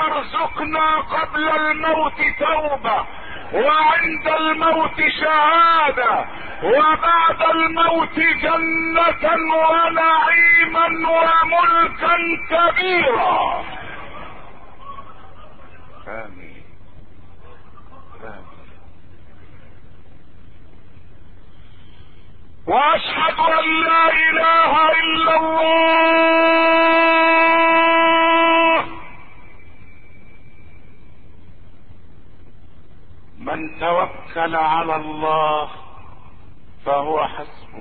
ارزقنا قبل الموت توبة وعند الموت شهادة وبعد الموت جنة ونعيما وملكا كبيرا آمين آمين واشهد ان لا اله الا الله من توكل على الله فهو حسبه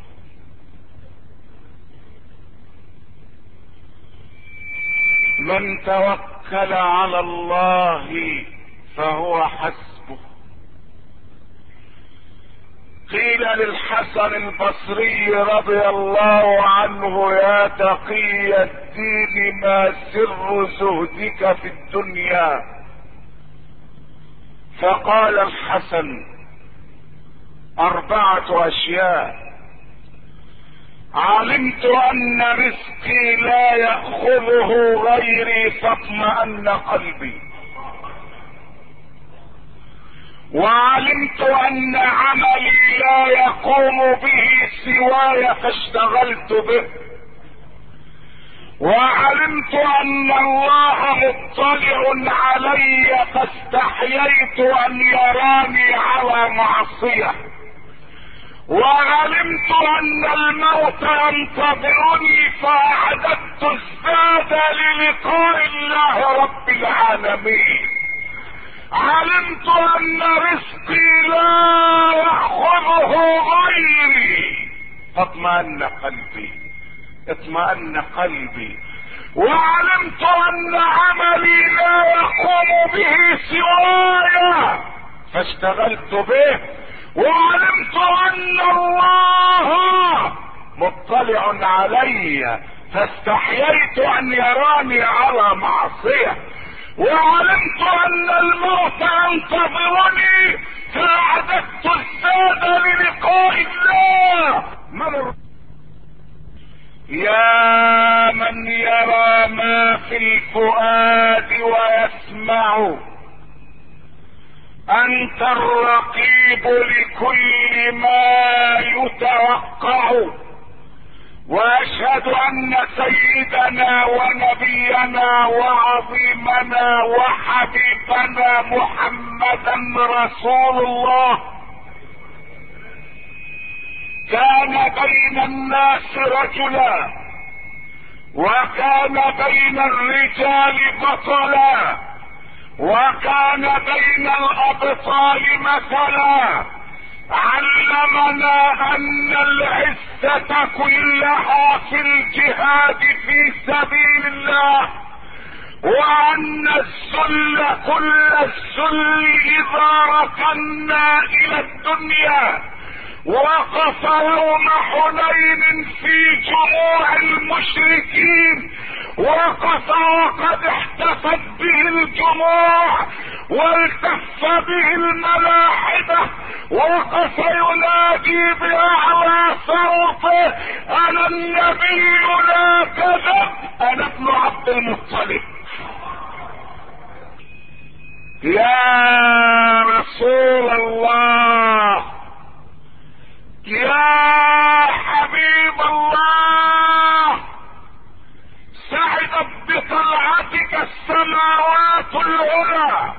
من توكل على الله فهو حسبه قيل للحسن البصري رضي الله عنه يا تقي الدين ما سر زهدك في الدنيا فقال الحسن اربعه اشياء علمت ان رزقي لا ياخذه غيري فاطمأن قلبي وعلمت ان عملي لا يقوم به سواي فاشتغلت به وعلمت ان الله مطلع علي فاستحييت ان يراني على معصيه وعلمت ان الموت ينتظرني فاعددت الزاد للقاء الله رب العالمين علمت ان رزقي لا ياخذه غيري فاطمأن قلبي اطمأن قلبي وعلمت ان عملي لا يقوم به سواي فاشتغلت به وعلمت ان الله مطلع علي فاستحييت ان يراني على معصيه وعلمت ان الموت ينتظرني فاعددت الزاد للقاء الله من يا من يرى ما في الفؤاد ويسمع انت الرقيب لكل ما يتوقع واشهد ان سيدنا ونبينا وعظيمنا وحبيبنا محمدا رسول الله كان بين الناس رجلا وكان بين الرجال بطلا وكان بين الابطال مثلا علمنا ان العزة كلها في الجهاد في سبيل الله وان الذل كل الذل اذا ركنا الى الدنيا وقف يوم حنين في جموع المشركين وقف وقد احتفت به الجموع والتف به الملاحدة وقف ينادي بأعلى صوته أنا النبي لا كذب أنا ابن عبد المطلب يا رسول الله يا حبيب الله سعدت بطلعتك السماوات العلى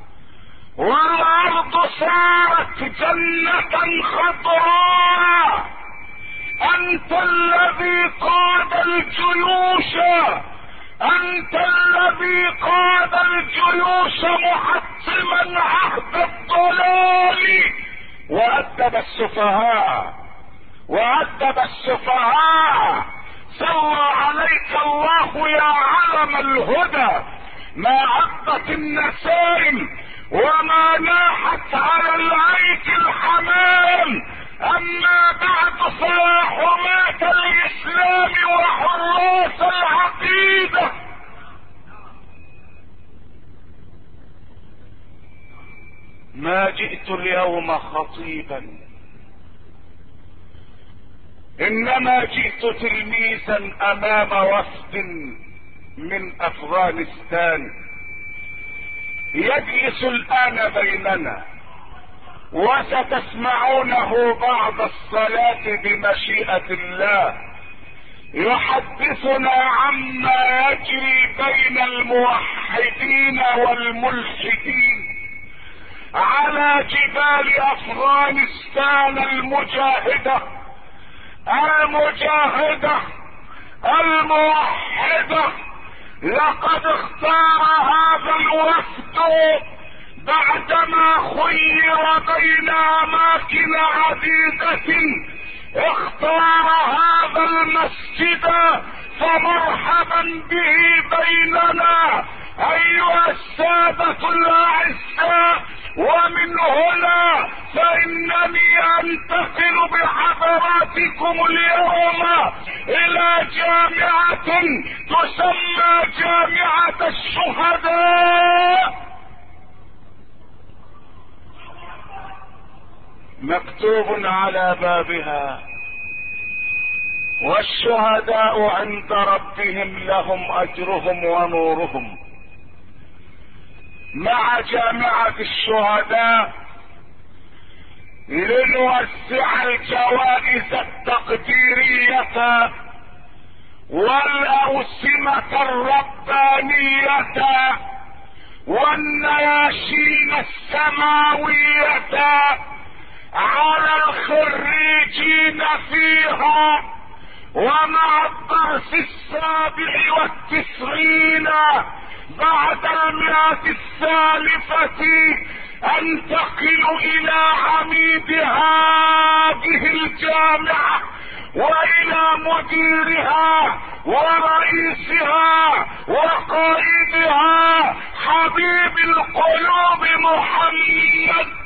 والارض صارت جنة خضراء انت الذي قاد الجيوش انت الذي قاد الجيوش محطما عهد الضلال وادب السفهاء وادب السفهاء صلى عليك الله يا علم الهدى ما عضت النسائم وما ناحت على الايك الحمام اما بعد فيا حماة الاسلام وحراس العقيدة ما جئت اليوم خطيبا انما جئت تلميذا امام وفد من افغانستان يجلس الان بيننا وستسمعونه بعد الصلاة بمشيئة الله يحدثنا عما يجري بين الموحدين والملحدين على جبال افغانستان المجاهدة المجاهدة الموحدة لقد اختار هذا الوفد بعدما خير بين اماكن عديدة اختار هذا المسجد فمرحبا به بيننا ايها السادة الاعزاء ومن هنا فانني انتقل بحضراتكم اليوم الى جامعة تسمى جامعة الشهداء مكتوب على بابها والشهداء عند ربهم لهم اجرهم ونورهم مع جامعة الشهداء لنوسع الجوائز التقديرية والأوسمة الربانية والنياشين السماوية على الخريجين فيها ومع الدرس السابع والتسعين بعد المئة السالفة انتقل الى عميد هذه الجامعة والى مديرها ورئيسها وقائدها حبيب القلوب محمد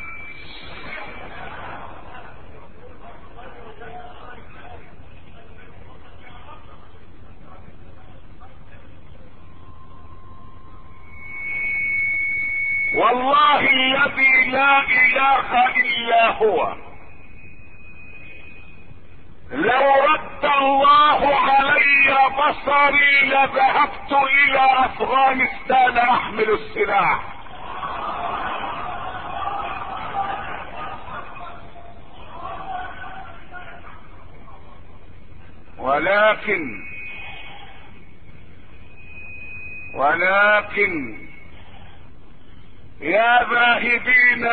والله الذي لا اله الا هو لو رد الله علي بصري لذهبت الى افغانستان احمل السلاح ولكن ولكن يا ذاهبين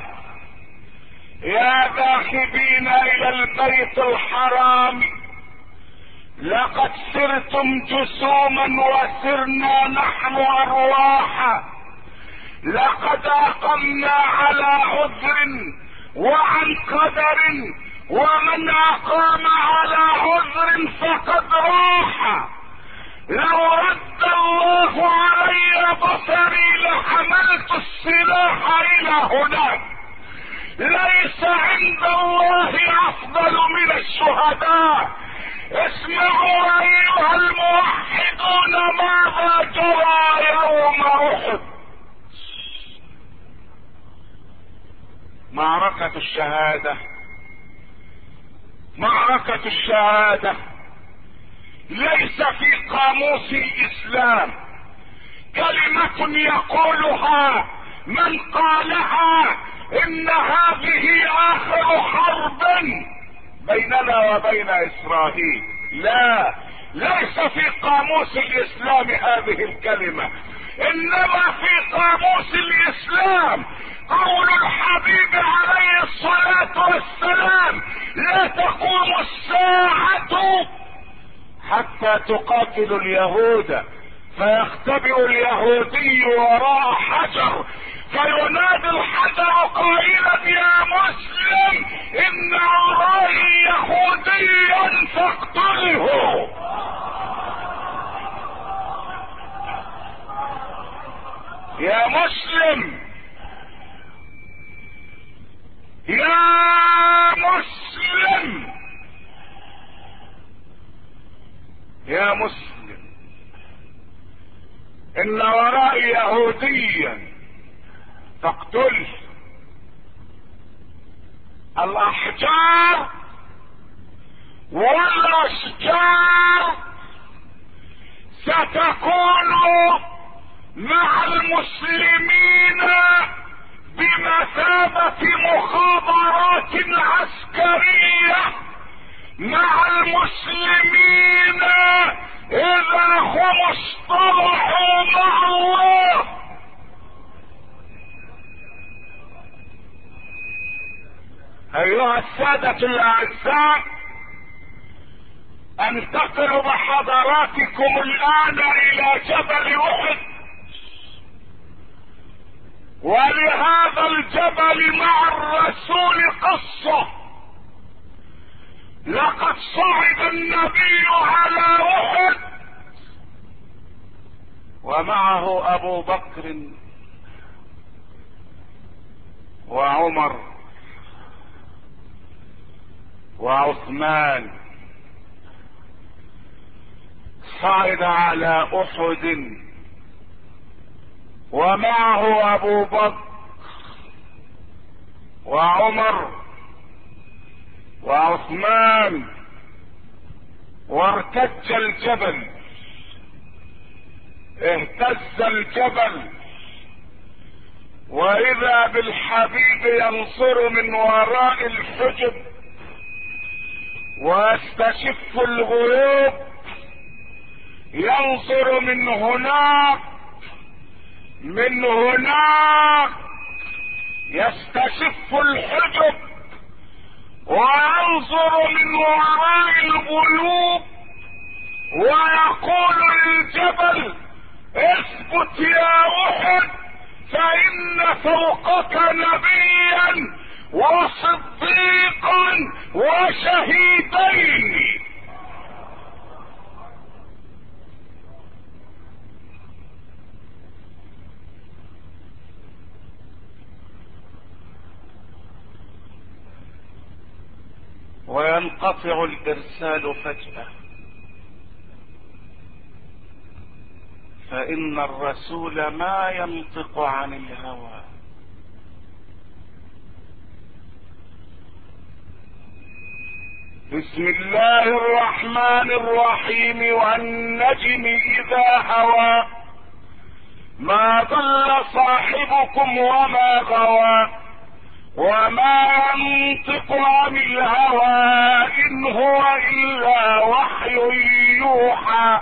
يا ذاهبين الى البيت الحرام لقد سرتم جسوما وسرنا نحن ارواحا لقد اقمنا على عذر وعن قدر ومن اقام على عذر فقد راح لو رد الله علي بصري لحملت السلاح الى هناك ليس عند الله افضل من الشهداء اسمعوا ايها الموحدون ماذا جرى يوم احد معركة الشهادة معركة الشهادة ليس في قاموس الاسلام كلمة يقولها من قالها ان هذه اخر حرب بيننا وبين اسرائيل لا ليس في قاموس الاسلام هذه الكلمة انما في قاموس الاسلام قول الحبيب عليه الصلاة والسلام لا تقوم الساعة حتى تقاتل اليهود فيختبئ اليهودي وراء حجر فينادي الحجر قائلا يا مسلم ان ورائي يهوديا فاقتله يا مسلم يا مسلم يا مسلم ان ورائي يهوديا فاقتله الاحجار والاشجار ستكون مع المسلمين عتابة مخابرات عسكرية مع المسلمين اذا هم اصطلحوا مع الله ايها السادة الاعزاء انتقل بحضراتكم الان الى جبل احد ولهذا الجبل مع الرسول قصة لقد صعد النبي على احد ومعه ابو بكر وعمر وعثمان صعد على احد ومعه ابو بكر وعمر وعثمان وارتج الجبل اهتز الجبل واذا بالحبيب ينصر من وراء الحجب ويستشف الغيوب ينظر من هناك من هناك يستشف الحجب وينظر من وراء الغيوب ويقول للجبل اثبت يا احد فان فوقك نبيا وصديقا وشهيدين وينقطع الارسال فجاه فان الرسول ما ينطق عن الهوى بسم الله الرحمن الرحيم والنجم اذا هوى ما ضل صاحبكم وما غوى وما ينطق عن الهوى ان هو الا وحي يوحى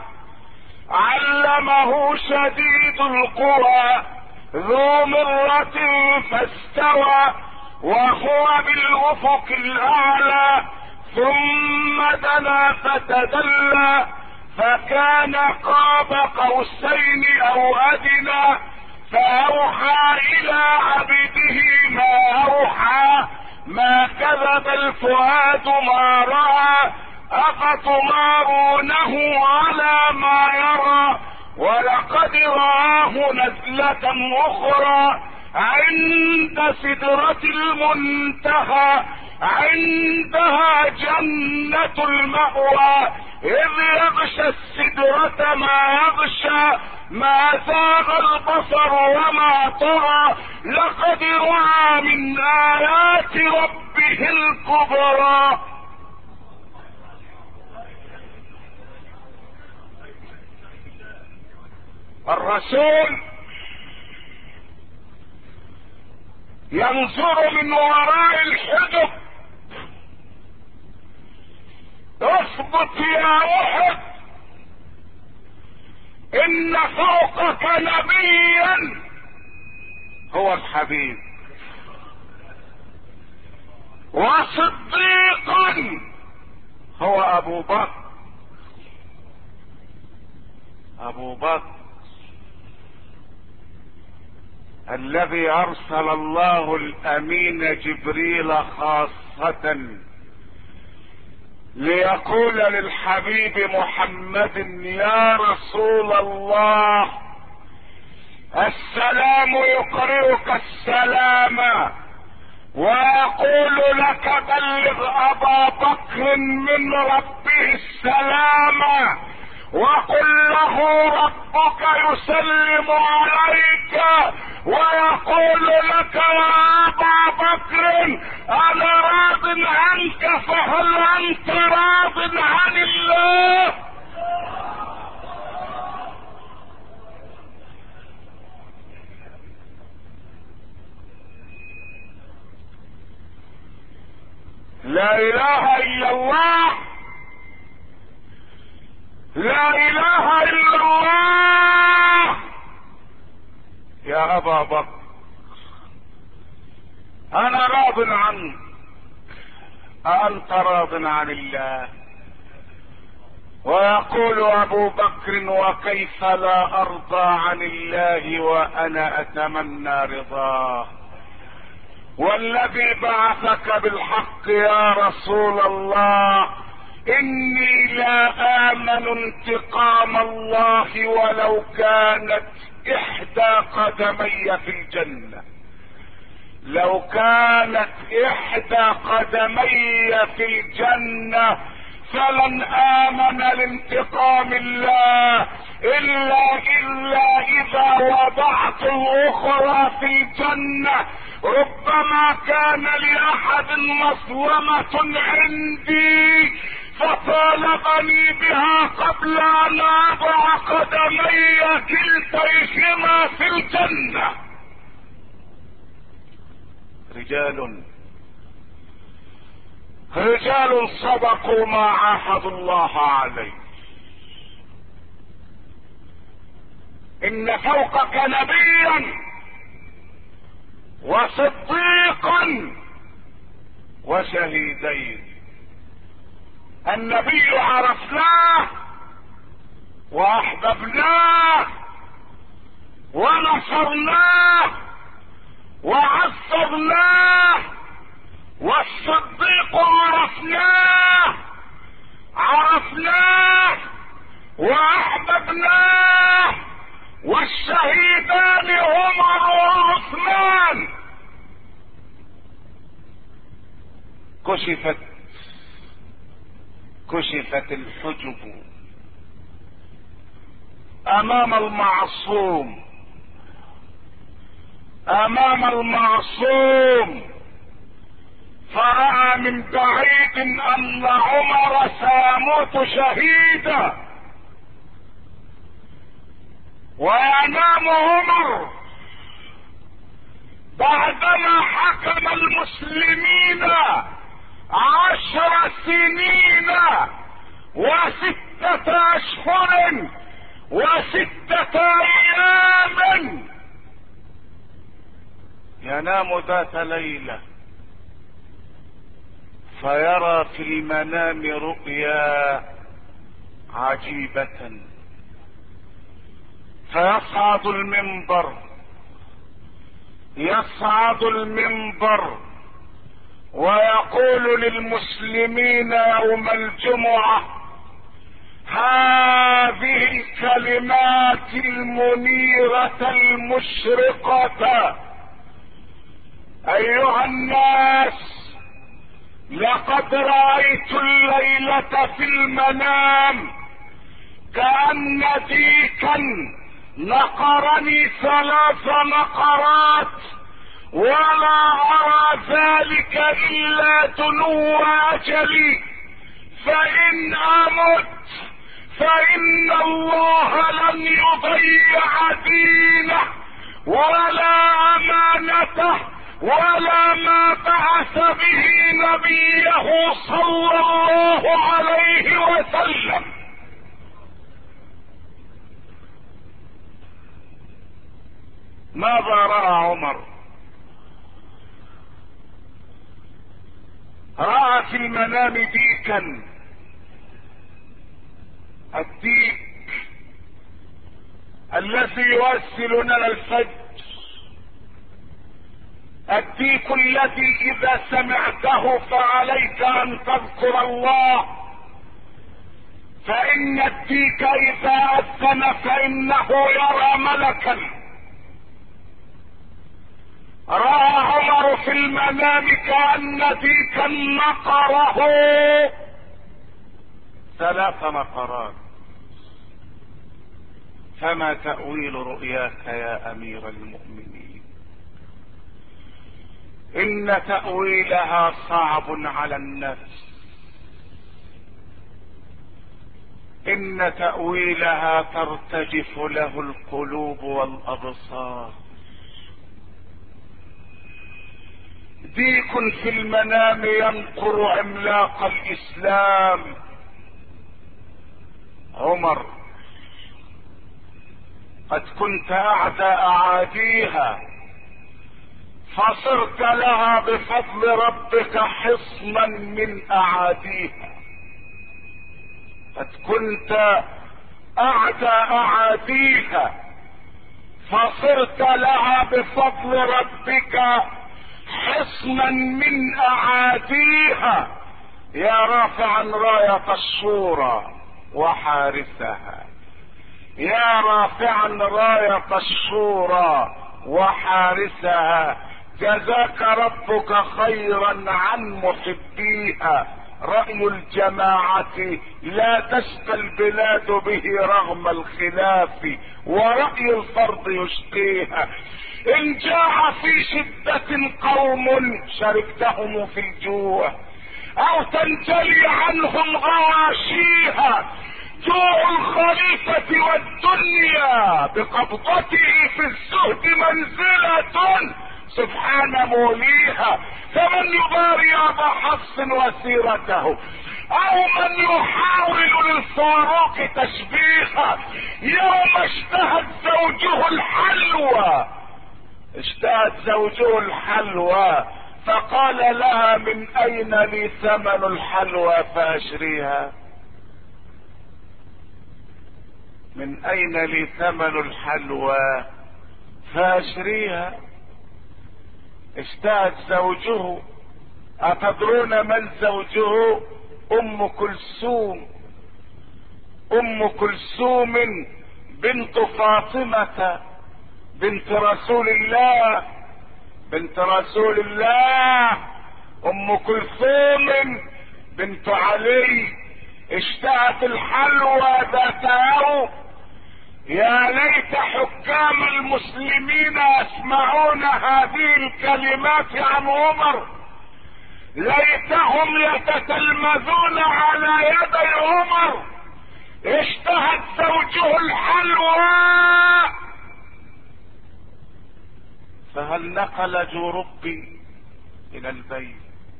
علمه شديد القوى ذو مرة فاستوى وهو بالافق الاعلى ثم دنا فتدلى فكان قاب قوسين او ادنى فاوحى الى عبده ما اوحى ما كذب الفؤاد ما راى افتمارونه على ما يرى ولقد راه نزله اخرى عند سدرة المنتهى عندها جنة المأوى إذ يغشى السدرة ما يغشى ما زاغ البصر وما طغى لقد رأى من آيات ربه الكبرى الرسول ينظر من وراء الحجب اثبت يا احد ان فوقك نبيا هو الحبيب وصديقا هو ابو بكر ابو بكر الذي ارسل الله الامين جبريل خاصه ليقول للحبيب محمد يا رسول الله السلام يقرئك السلام ويقول لك بلغ ابا بكر من ربه السلام وقل له ربك يسلم عليك ويقول لك يا ابا بكر انا راض عنك فهل انت راض عن الله لا اله الا الله لا اله الا الله يا ابا بكر انا راض عنك أأنت راض عن الله ويقول ابو بكر وكيف لا ارضى عن الله وانا اتمنى رضاه والذي بعثك بالحق يا رسول الله اني لا امن انتقام الله ولو كانت احدى قدمي في الجنه لو كانت احدى قدمي في الجنه فلن امن لانتقام الله الا الا اذا وضعت الاخرى في الجنه ربما كان لاحد مظلمه عندي فطالبني بها قبل ان اضع قدمي كلتيهما في الجنه رجال رجال صدقوا ما عاهدوا الله عليه ان فوقك نبيا وصديقا وشهيدين النبي عرفناه واحببناه ونصرناه وعصرناه والصديق عرفناه عرفناه واحببناه والشهيدان عمر وعثمان كشفت كشفت الحجب امام المعصوم امام المعصوم فرأى من بعيد ان عمر سيموت شهيدا وينام عمر بعدما حكم المسلمين عشر سنين وستة اشهر وستة ايام ينام ذات ليله فيرى في المنام رؤيا عجيبة فيصعد المنبر يصعد المنبر ويقول للمسلمين يوم الجمعة هذه الكلمات المنيرة المشرقة ايها الناس لقد رأيت الليلة في المنام كأن ديكا نقرني ثلاث نقرات ولا أرى ذلك إلا دنو أجلي فإن أمت فإن الله لن يضيع دينه ولا أمانته ولا ما بعث به نبيه صلى الله عليه وسلم ماذا راى عمر راى في المنام ديكا الديك الذي يوسل لنا الفجر الديك الذي اذا سمعته فعليك ان تذكر الله فان الديك اذا اذن فانه يرى ملكا راى عمر في المنام كان ديكا نقره ثلاث نقرات فما تاويل رؤياك يا امير المؤمنين ان تاويلها صعب على النفس ان تاويلها ترتجف له القلوب والابصار ديك في المنام ينقر عملاق الاسلام عمر قد كنت اعدى اعاديها فصرت لها بفضل ربك حصنا من اعاديها قد كنت اعدى اعاديها فصرت لها بفضل ربك حصنا من اعاديها يا رافعا راية الشورى وحارسها يا رافعا راية الشورى وحارسها جزاك ربك خيرا عن محبيها رأي الجماعة لا تشقى البلاد به رغم الخلاف ورأي الفرد يشقيها إن جاع في شدة قوم شركتهم في الجوع أو تنجلي عنهم غواشيها جوع الخليفة والدنيا بقبضته في الزهد منزلة سبحان موليها فمن يباري ابا حفص وسيرته او من يحاول للفاروق تشبيها يوم اشتهت زوجه الحلوى اشتهت زوجه الحلوى فقال لها من اين لي ثمن الحلوى فاشريها من اين لي ثمن الحلوى فاشريها اشتهت زوجه اتدرون من زوجه ام كلثوم ام كلثوم بنت فاطمة بنت رسول الله بنت رسول الله ام كلثوم بنت علي اشتهت الحلوى ذات يوم يا ليت حكام المسلمين يسمعون هذه الكلمات عن عمر ليتهم يتتلمذون على يدي عمر اشتهت زوجه الحلوى فهل نقل جربي الى البيت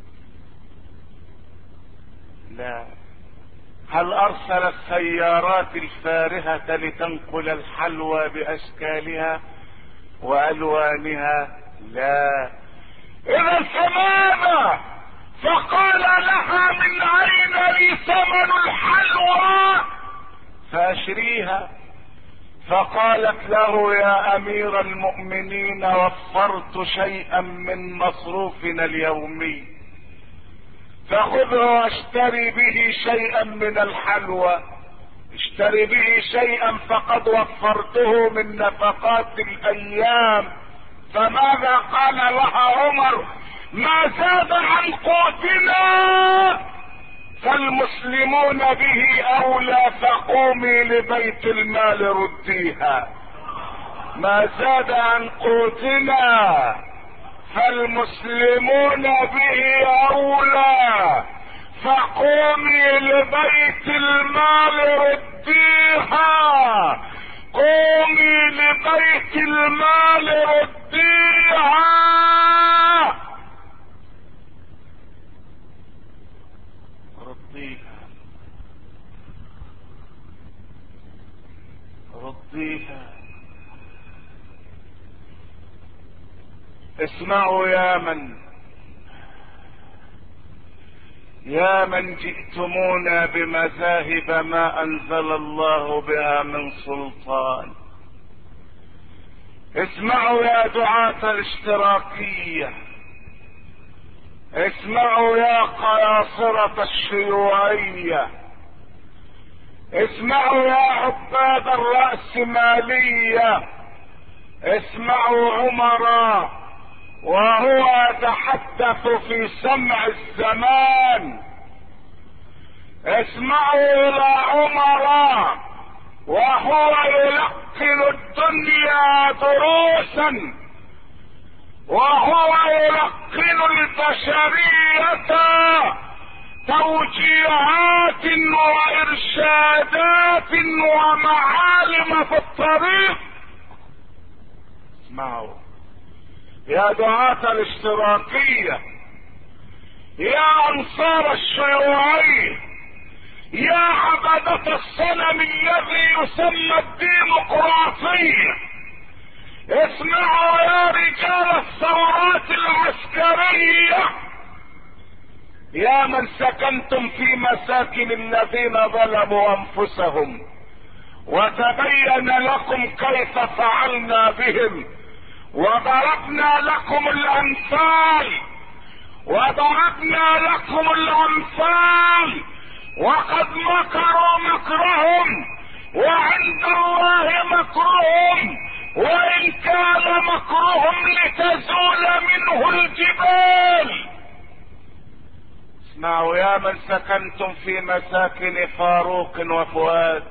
لا هل ارسل السيارات الفارهة لتنقل الحلوى باشكالها والوانها لا اذا فماذا فقال لها من اين لي ثمن الحلوى فاشريها فقالت له يا امير المؤمنين وفرت شيئا من مصروفنا اليومي فخذه واشتري به شيئا من الحلوى اشتري به شيئا فقد وفرته من نفقات الايام فماذا قال لها عمر ما زاد عن قوتنا فالمسلمون به اولى فقومي لبيت المال رديها ما زاد عن قوتنا فالمسلمون به اولى فقومي لبيت المال رديها قومي لبيت المال رديها رديها رديها اسمعوا يا من يا من جئتمونا بمذاهب ما انزل الله بها من سلطان اسمعوا يا دعاة الاشتراكية اسمعوا يا قياصرة الشيوعية اسمعوا يا عباد الرأسمالية اسمعوا عمراء وهو يتحدث في سمع الزمان اسمعوا الى عمر وهو يلقن الدنيا دروسا وهو يلقن البشرية توجيهات وارشادات ومعالم في الطريق اسمعوا يا دعاة الاشتراكية يا انصار الشيوعية يا عبدة الصنم الذي يسمى الديمقراطية اسمعوا يا رجال الثورات العسكرية يا من سكنتم في مساكن الذين ظلموا انفسهم وتبين لكم كيف فعلنا بهم وضربنا لكم الامثال وضربنا لكم الامثال وقد مكروا مكرهم وعند الله مكرهم وان كان مكرهم لتزول منه الجبال اسمعوا يا من سكنتم في مساكن فاروق وفؤاد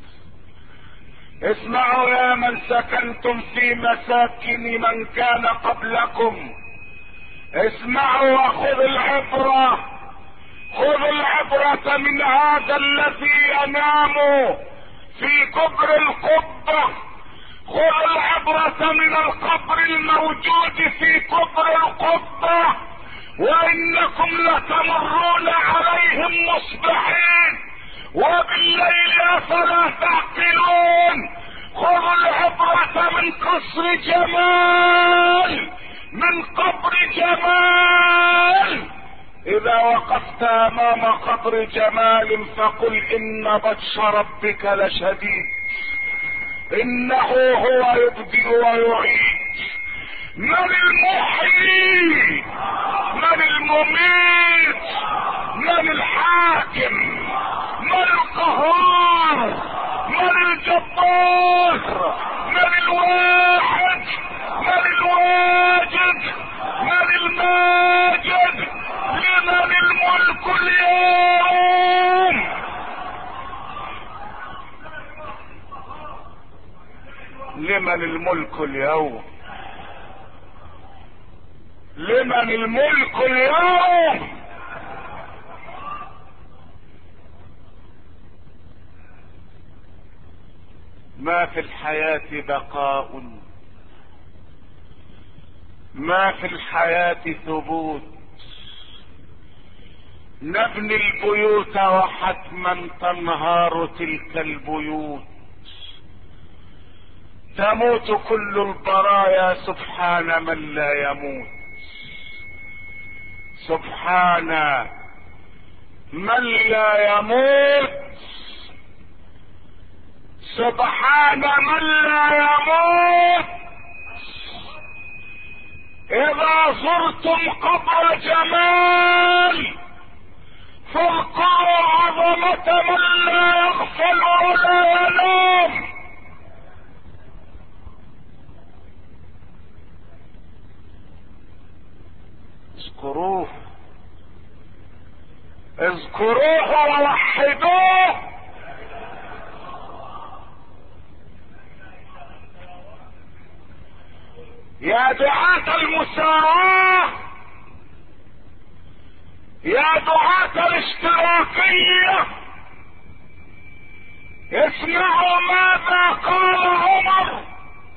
اسمعوا يا من سكنتم في مساكن من كان قبلكم اسمعوا وخذوا العبرة خذوا العبرة من هذا الذي ينام في كبر القبة خذوا العبرة من القبر الموجود في كبر القبة وانكم لتمرون عليهم مصبحين وبالليل افلا تعقلون خذوا العبرة من قصر جمال من قبر جمال اذا وقفت امام قبر جمال فقل ان بطش ربك لشديد انه هو يبدئ ويعيد من المحيي من المميت من الحاكم من القهار من الجبار من الواحد من الواجد من الماجد لمن الملك اليوم لمن الملك اليوم لمن الملك اليوم ما في الحياة بقاء ما في الحياة ثبوت نبني البيوت وحتما تنهار تلك البيوت تموت كل البرايا سبحان من لا يموت سبحان من لا يموت سبحان من لا يموت اذا زرتم قبر جمال فاذكروا عظمة من لا يغفل ولا ينام اذكروه اذكروه ووحدوه يا دعاة المساواة يا دعاة الاشتراكية اسمعوا ماذا قال عمر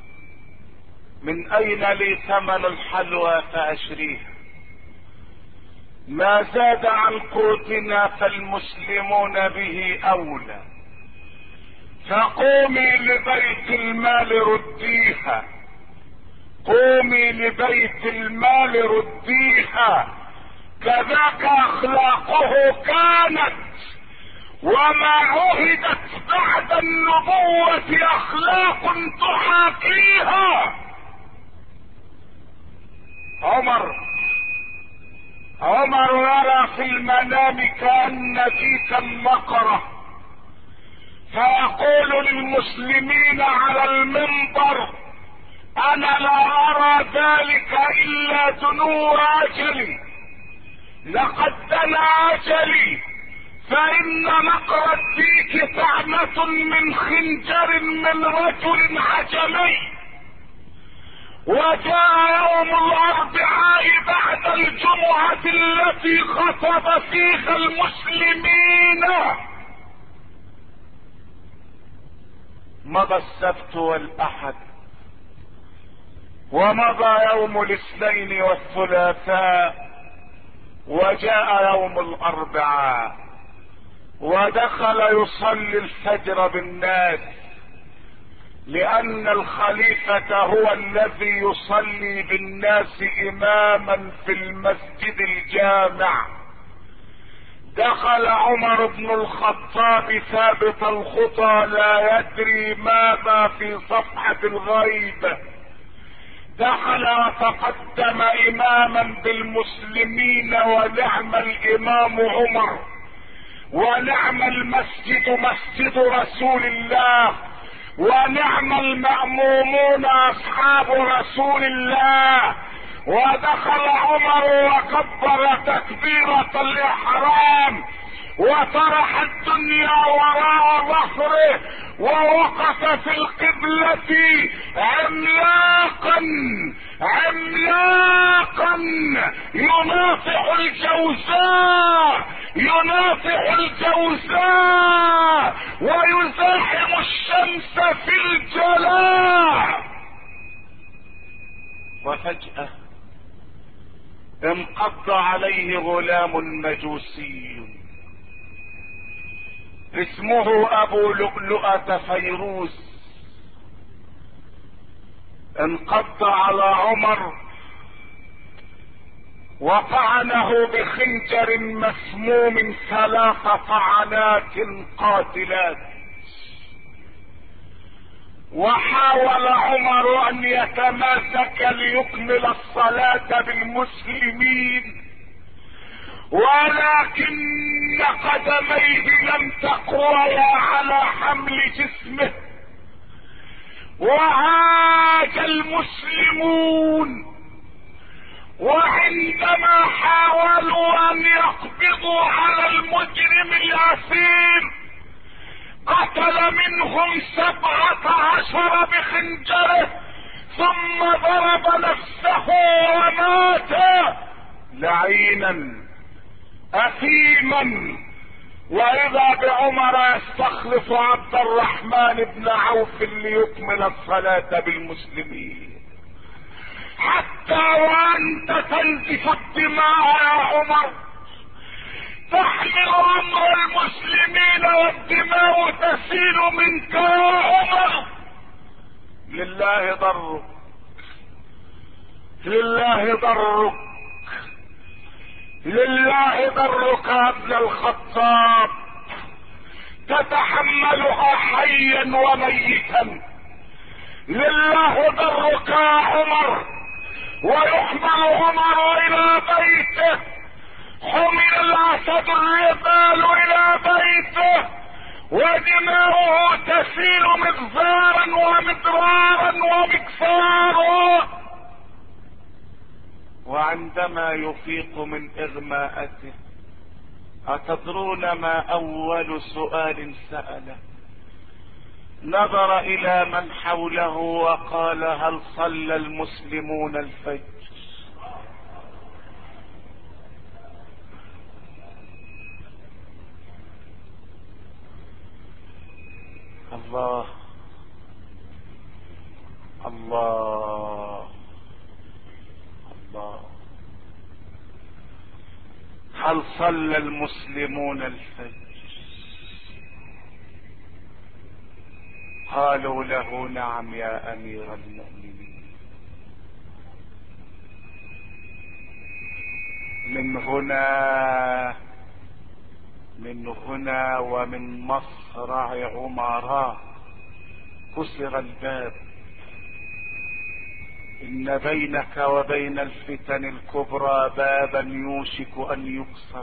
من اين لي ثمن الحلوى فاشريها ما زاد عن قوتنا فالمسلمون به اولى فقومي لبيت المال رديها قومي لبيت المال رديها كذاك اخلاقه كانت وما عهدت بعد النبوة اخلاق تحاكيها عمر عمر يرى في المنام كأن فيك النقرة فيقول للمسلمين على المنبر انا لا ارى ذلك الا دنو اجلي لقد دنا اجلي فان نقر الديك طعنة من خنجر من رجل عجمي وجاء يوم الاربعاء بعد الجمعة التي خطب فيها المسلمين مضى السبت والاحد ومضى يوم الاثنين والثلاثاء وجاء يوم الاربعاء ودخل يصلي الفجر بالناس لان الخليفة هو الذي يصلي بالناس اماما في المسجد الجامع دخل عمر بن الخطاب ثابت الخطى لا يدري ماذا في صفحة الغيب دخل وتقدم اماما بالمسلمين ونعم الامام عمر ونعم المسجد مسجد رسول الله ونعم المأمومون اصحاب رسول الله ودخل عمر وكبر تكبيرة الاحرام وطرح الدنيا وراء ظهره ووقف في القبلة عملاقا عملاقا يناصح الجوزاء يناصح الجوزاء ويزاحم الشمس في الجلاء وفجأة انقض عليه غلام مجوسي اسمه ابو لؤلؤة فيروز انقض على عمر وطعنه بخنجر مسموم ثلاث طعنات قاتلات وحاول عمر ان يتماسك ليكمل الصلاة بالمسلمين ولكن قدميه لم تقويا على حمل جسمه وعاد المسلمون وعندما حاولوا ان يقبضوا على المجرم الاسير قتل منهم سبعة عشر بخنجره ثم ضرب نفسه ومات لعينا اثيما واذا بعمر يستخلف عبد الرحمن بن عوف ليكمل الصلاة بالمسلمين حتى وانت تنزف الدماء يا عمر تحمل امر المسلمين والدماء تسيل منك يا عمر لله ضرك لله ضرك لله ضرك يا ابن الخطاب تتحملها حيا وميتا لله ضرك يا عمر ويحمل عمر الى بيته حمل الاسد الربال الى بيته ودماؤه تسيل مغزارا ومدرارا ومكسارا وعندما يفيق من اغماءته اتدرون ما اول سؤال سأله نظر الى من حوله وقال هل صلى المسلمون الفجر الله الله الله هل صلى المسلمون الفجر قالوا له نعم يا امير المؤمنين من هنا من هنا ومن مصرع عمراء كسر الباب ان بينك وبين الفتن الكبرى بابا يوشك ان يكسر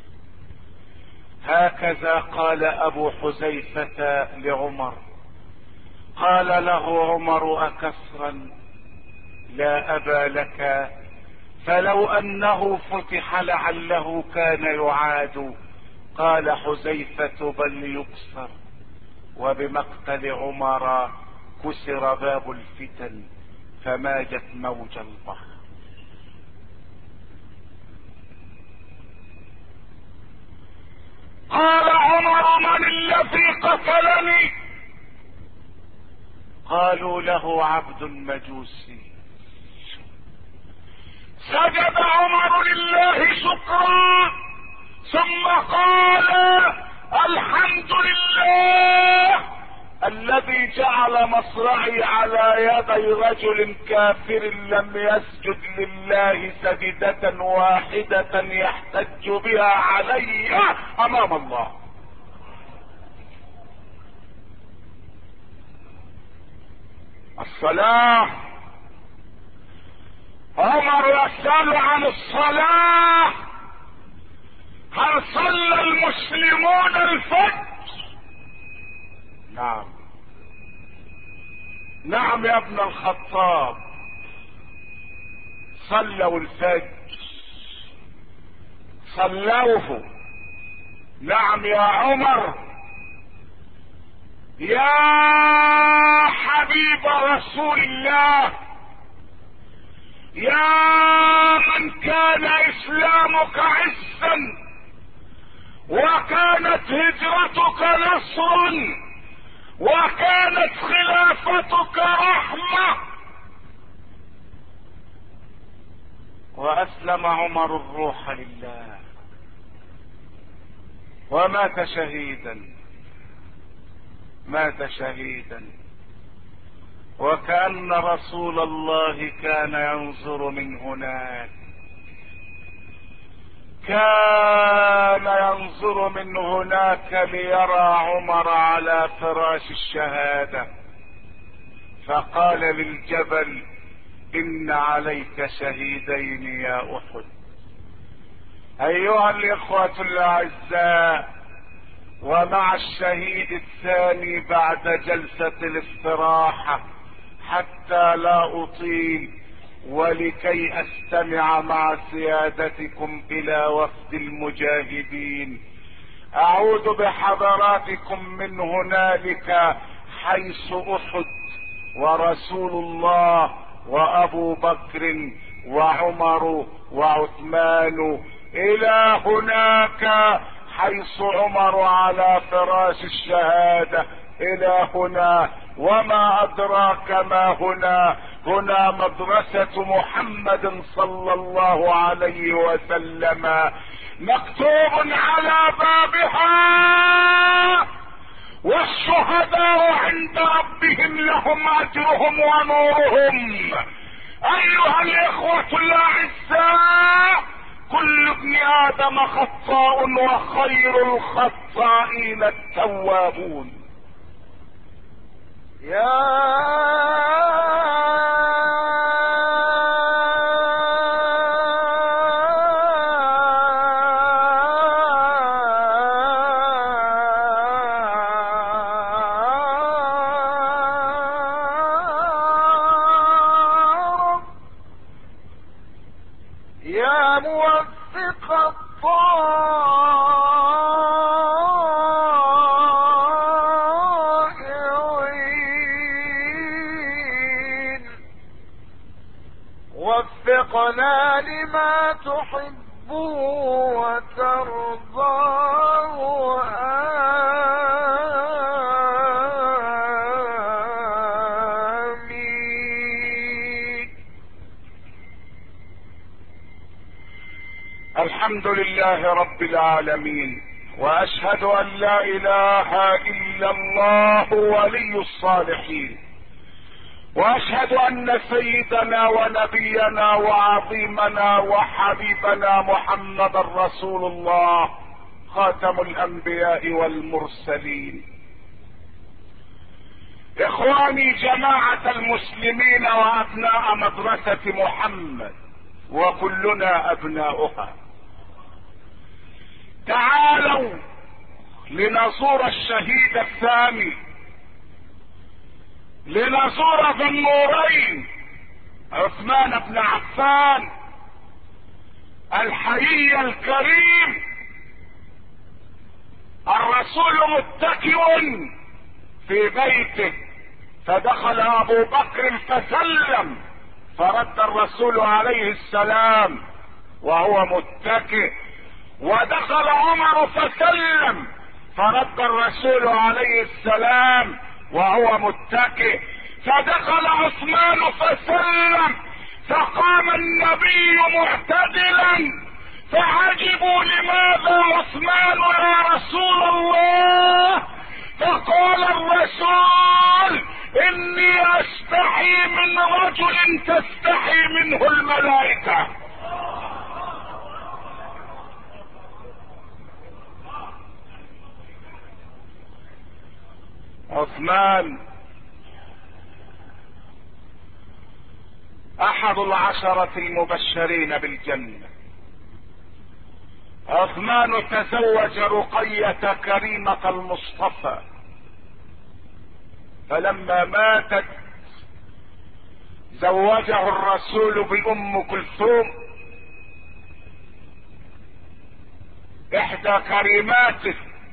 هكذا قال ابو حذيفه لعمر قال له عمر اكسرا لا ابا لك فلو انه فتح لعله كان يعاد قال حذيفه بل يكسر وبمقتل عمر كسر باب الفتن فماجت موج البحر قال عمر من الذي قتلني قالوا له عبد مجوسي عمر لله شكرا ثم قال الحمد لله الذي جعل مصرعي على يدي رجل كافر لم يسجد لله سجدة واحدة يحتج بها علي امام الله الصلاة عمر يسأل عن الصلاة هل صلى المسلمون الفجر نعم نعم يا ابن الخطاب صلوا الفجر صلوه نعم يا عمر يا حبيب رسول الله يا من كان اسلامك عزا وكانت هجرتك نصرا وكانت خلافتك رحمه واسلم عمر الروح لله ومات شهيدا مات شهيدا وكأن رسول الله كان ينظر من هناك كان ينظر من هناك ليرى عمر على فراش الشهادة فقال للجبل إن عليك شهيدين يا أحد أيها الإخوة الأعزاء ومع الشهيد الثاني بعد جلسة الاستراحة حتى لا أطيل ولكي أستمع مع سيادتكم إلى وفد المجاهدين أعود بحضراتكم من هنالك حيث أحد ورسول الله وأبو بكر وعمر وعثمان إلى هناك حيث عمر على فراش الشهادة الى هنا وما ادراك ما هنا هنا مدرسة محمد صلى الله عليه وسلم مكتوب على بابها والشهداء عند ربهم لهم اجرهم ونورهم ايها الاخوة الاعزاء كل ابن ادم خطاء وخير الخطائين التوابون يا يا موفق الطائعين وفقنا لما تحب وترضاه آمين الحمد لله رب العالمين واشهد ان لا اله الا الله ولي الصالحين واشهد ان سيدنا ونبينا وعظيمنا وحبيبنا محمد رسول الله خاتم الانبياء والمرسلين اخواني جماعه المسلمين وابناء مدرسه محمد وكلنا ابناؤها تعالوا لنزور الشهيد الثاني لنزور ذا النورين عثمان بن عفان الحيي الكريم الرسول متكئ في بيته فدخل ابو بكر فسلم فرد الرسول عليه السلام وهو متكئ ودخل عمر فسلم فرد الرسول عليه السلام وهو متكئ فدخل عثمان فسلم فقام النبي النبي معتدلا فعجبوا لماذا عثمان يا رسول الله فقال الرسول اني استحي من رجل تستحي منه الملائكه عثمان احد العشرة المبشرين بالجنة عثمان تزوج رقية كريمة المصطفى فلما ماتت زوجه الرسول بأم كلثوم احدى كريماته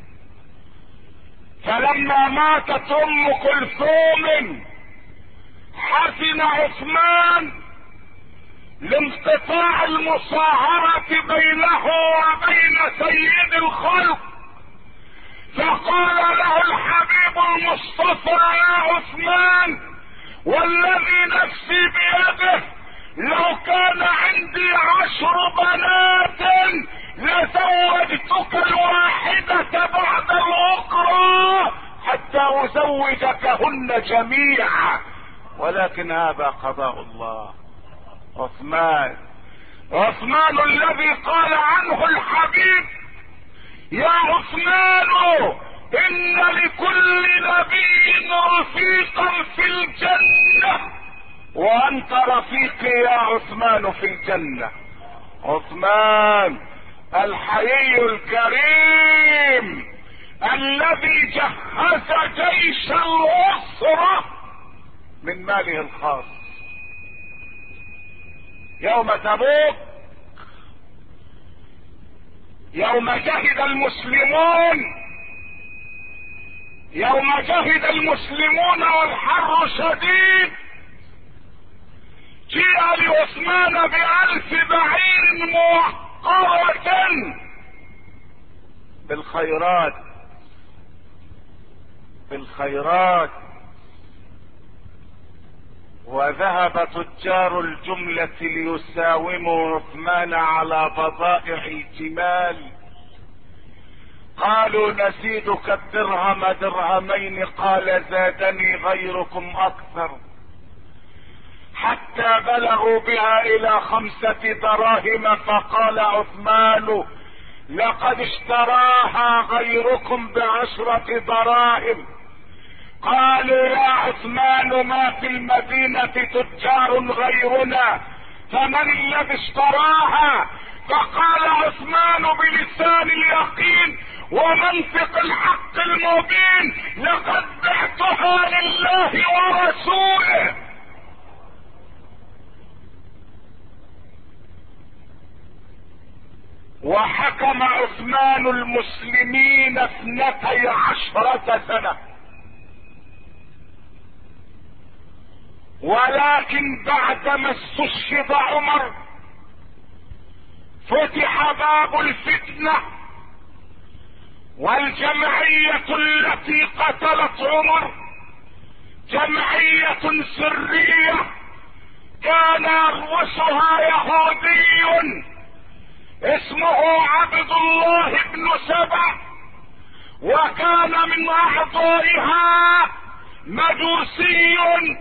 فلما ماتت ام كلثوم حزن عثمان لانقطاع المصاهرة بينه وبين سيد الخلق فقال له الحبيب المصطفى يا عثمان والذي نفسي بيده لو كان عندي عشر بنات لزوجتك الواحدة بعد الأخرى حتى أزوجكهن جميعا ولكن هذا قضاء الله عثمان عثمان الذي قال عنه الحبيب يا عثمان ان لكل نبي رفيقا في الجنة وانت رفيقي يا عثمان في الجنة عثمان الحيي الكريم الذي جهز جيش الاسرة من ماله الخاص يوم تبوك يوم جهد المسلمون يوم جهد المسلمون والحر شديد جيء لعثمان بألف بعير موقرة بالخيرات بالخيرات وذهب تجار الجملة ليساوموا عثمان على بضائع الجمال قالوا نزيدك الدرهم درهمين قال زادني غيركم اكثر حتى بلغوا بها الى خمسة دراهم فقال عثمان لقد اشتراها غيركم بعشرة دراهم قالوا يا عثمان ما في المدينة تجار غيرنا فمن الذي اشتراها فقال عثمان بلسان اليقين ومنطق الحق المبين لقد بعتها لله ورسوله وحكم عثمان المسلمين اثنتي عشرة سنة ولكن بعدما استشهد عمر فتح باب الفتنة والجمعية التي قتلت عمر جمعية سرية كان يرأسها يهودي اسمه عبد الله بن سبع وكان من اعضائها مجوسي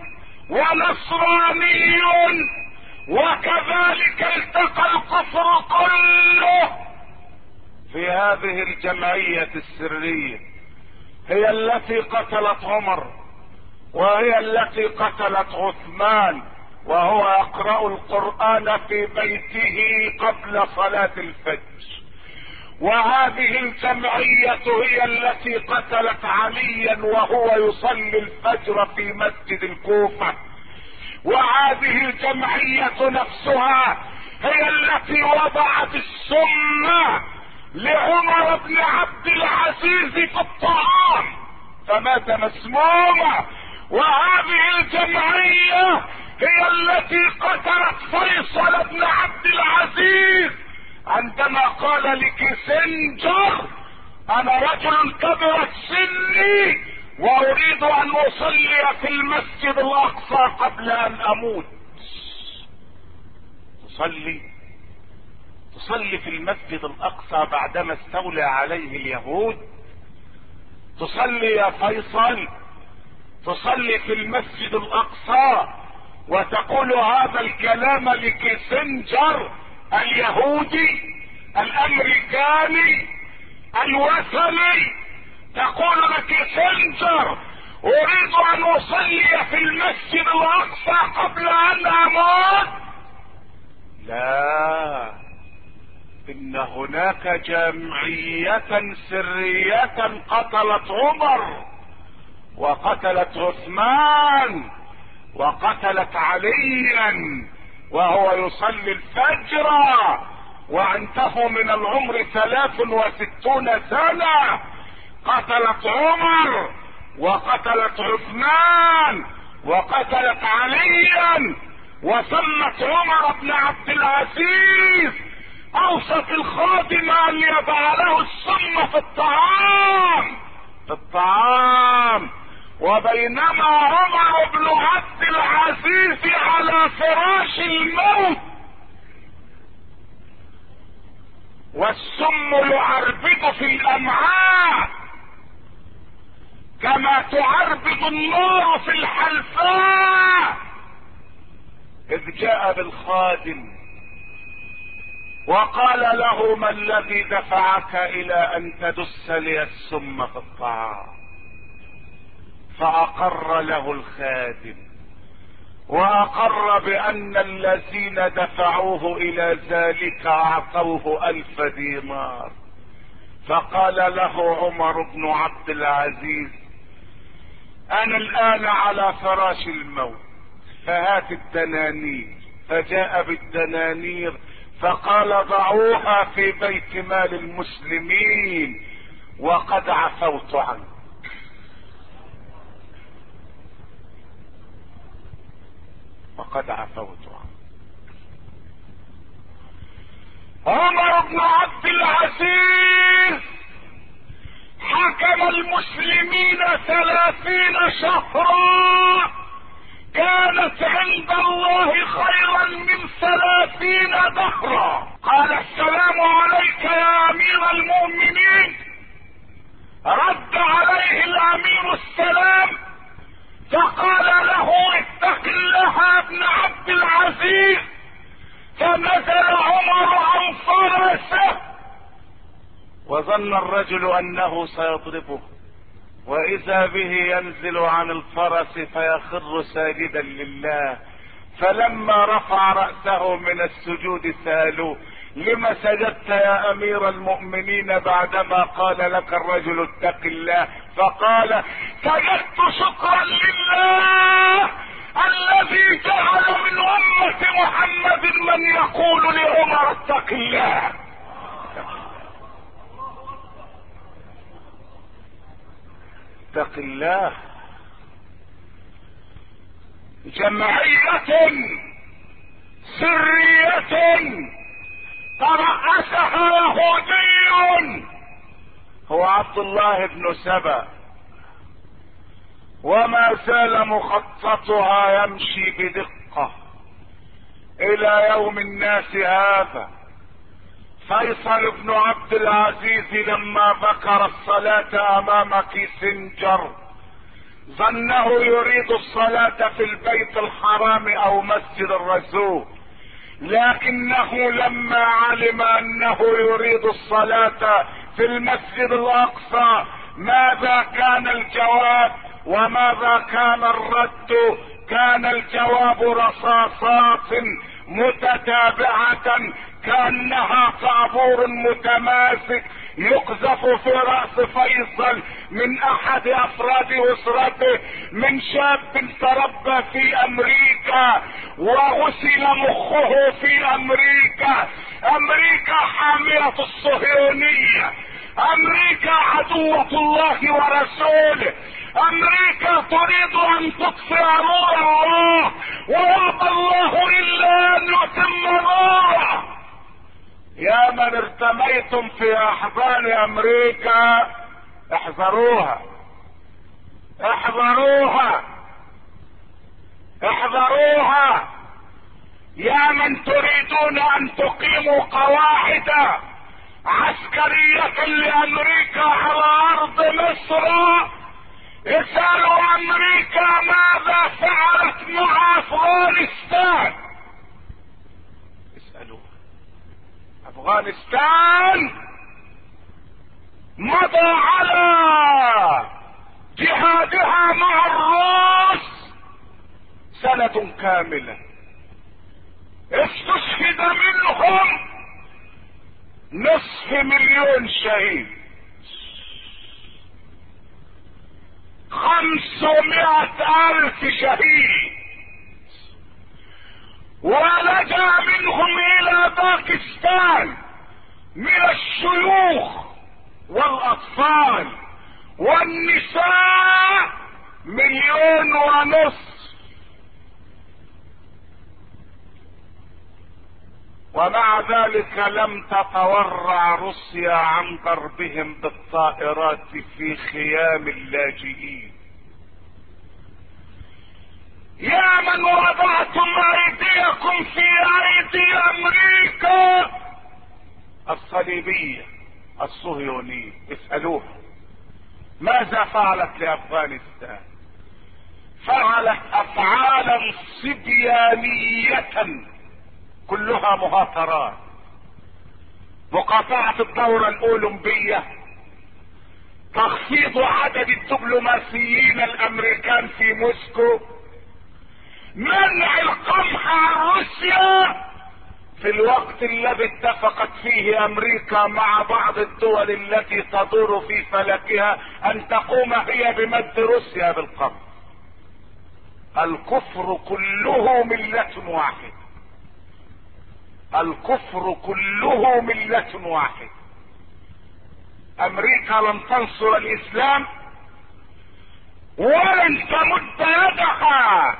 ونصراني وكذلك التقى الكفر كله في هذه الجمعية السرية هي التي قتلت عمر وهي التي قتلت عثمان وهو يقرأ القرآن في بيته قبل صلاة الفجر وهذه الجمعية هي التي قتلت عليا وهو يصلي الفجر في مسجد الكوفة وهذه الجمعية نفسها هي التي وضعت السم لعمر بن عبد العزيز في الطعام فمات مسموما وهذه الجمعية هي التي قتلت فيصل بن عبد العزيز عندما قال لكيسنجر انا رجل كبرت سني واريد ان اصلي في المسجد الاقصى قبل ان اموت تصلي تصلي في المسجد الاقصى بعدما استولى عليه اليهود تصلي يا فيصل تصلي في المسجد الاقصى وتقول هذا الكلام لكيسنجر اليهودي الامريكاني الوثني تقول لكيسنجر اريد ان اصلي في المسجد الاقصى قبل ان اموت لا ان هناك جمعية سرية قتلت عمر وقتلت عثمان وقتلت عليا وهو يصلي الفجر وعنده من العمر ثلاث وستون سنة قتلت عمر وقتلت عثمان وقتلت عليا وسمت عمر بن عبد العزيز اوصت الخادم ان يضع له السم في الطعام في الطعام وبينما عمر بن عبد العزيز على فراش الموت والسم يعربد في الامعاء كما تعربد النار في الحلفاء اذ جاء بالخادم وقال له ما الذي دفعك الى ان تدس لي السم في الطعام فاقر له الخادم واقر بان الذين دفعوه الى ذلك اعطوه الف دينار فقال له عمر بن عبد العزيز انا الان على فراش الموت فهات الدنانير فجاء بالدنانير فقال ضعوها في بيت مال المسلمين وقد عفوت عنك وقد عفوت عنك عمر بن عبد العزيز حكم المسلمين ثلاثين شهرا كانت عند الله خيرا من ثلاثين دهرا قال السلام عليك يا امير المؤمنين رد عليه الامير السلام فقال له اتق الله يا ابن عبد العزيز فنزل عمر عن فرسه وظن الرجل انه سيضربه واذا به ينزل عن الفرس فيخر ساجدا لله فلما رفع رأسه من السجود سالوه لما سجدت يا امير المؤمنين بعدما قال لك الرجل اتق الله فقال سجدت شكرا لله الذي جعل من امة محمد من يقول لعمر اتق الله اتق الله جمعية سرية ترأسها يهودي هو عبد الله بن سبأ وما زال مخططها يمشي بدقة الى يوم الناس هذا فيصل بن عبد العزيز لما ذكر الصلاة امام كيسنجر ظنه يريد الصلاة في البيت الحرام او مسجد الرسول لكنه لما علم انه يريد الصلاة في المسجد الاقصى ماذا كان الجواب وماذا كان الرد كان الجواب رصاصات متتابعة كأنها طابور متماسك يقذف في رأس فيصل من احد افراد اسرته من شاب تربى في امريكا وغسل مخه في امريكا امريكا حامية الصهيونية امريكا عدوة الله ورسوله امريكا تريد ان تطفئ نور الله ويأبى الله الا ان يتم نوره يا من ارتميتم في احضان امريكا احذروها احذروها احذروها يا من تريدون ان تقيموا قواعد عسكرية لامريكا على ارض مصر اسألوا امريكا ماذا فعلت مع افغانستان اسألوا افغانستان مضى على جهادها مع الروس سنة كاملة استشهد منهم نصف مليون شهيد خمسمائة الف شهيد ولجا منهم الى باكستان من الشيوخ والاطفال والنساء مليون ونصف ومع ذلك لم تتورع روسيا عن ضربهم بالطائرات في خيام اللاجئين يا من وضعتم ايديكم في ايدي امريكا الصليبيه الصهيونيه اسالوها ماذا فعلت لافغانستان فعلت افعالا صبيانيه كلها مهاترات مقاطعة الدورة الأولمبية تخفيض عدد الدبلوماسيين الأمريكان في موسكو منع القمح عن روسيا في الوقت الذي اتفقت فيه امريكا مع بعض الدول التي تدور في فلكها ان تقوم هي بمد روسيا بالقمح الكفر كله مله واحده الكفر كله ملة واحد امريكا لن تنصر الاسلام ولن تمد يدها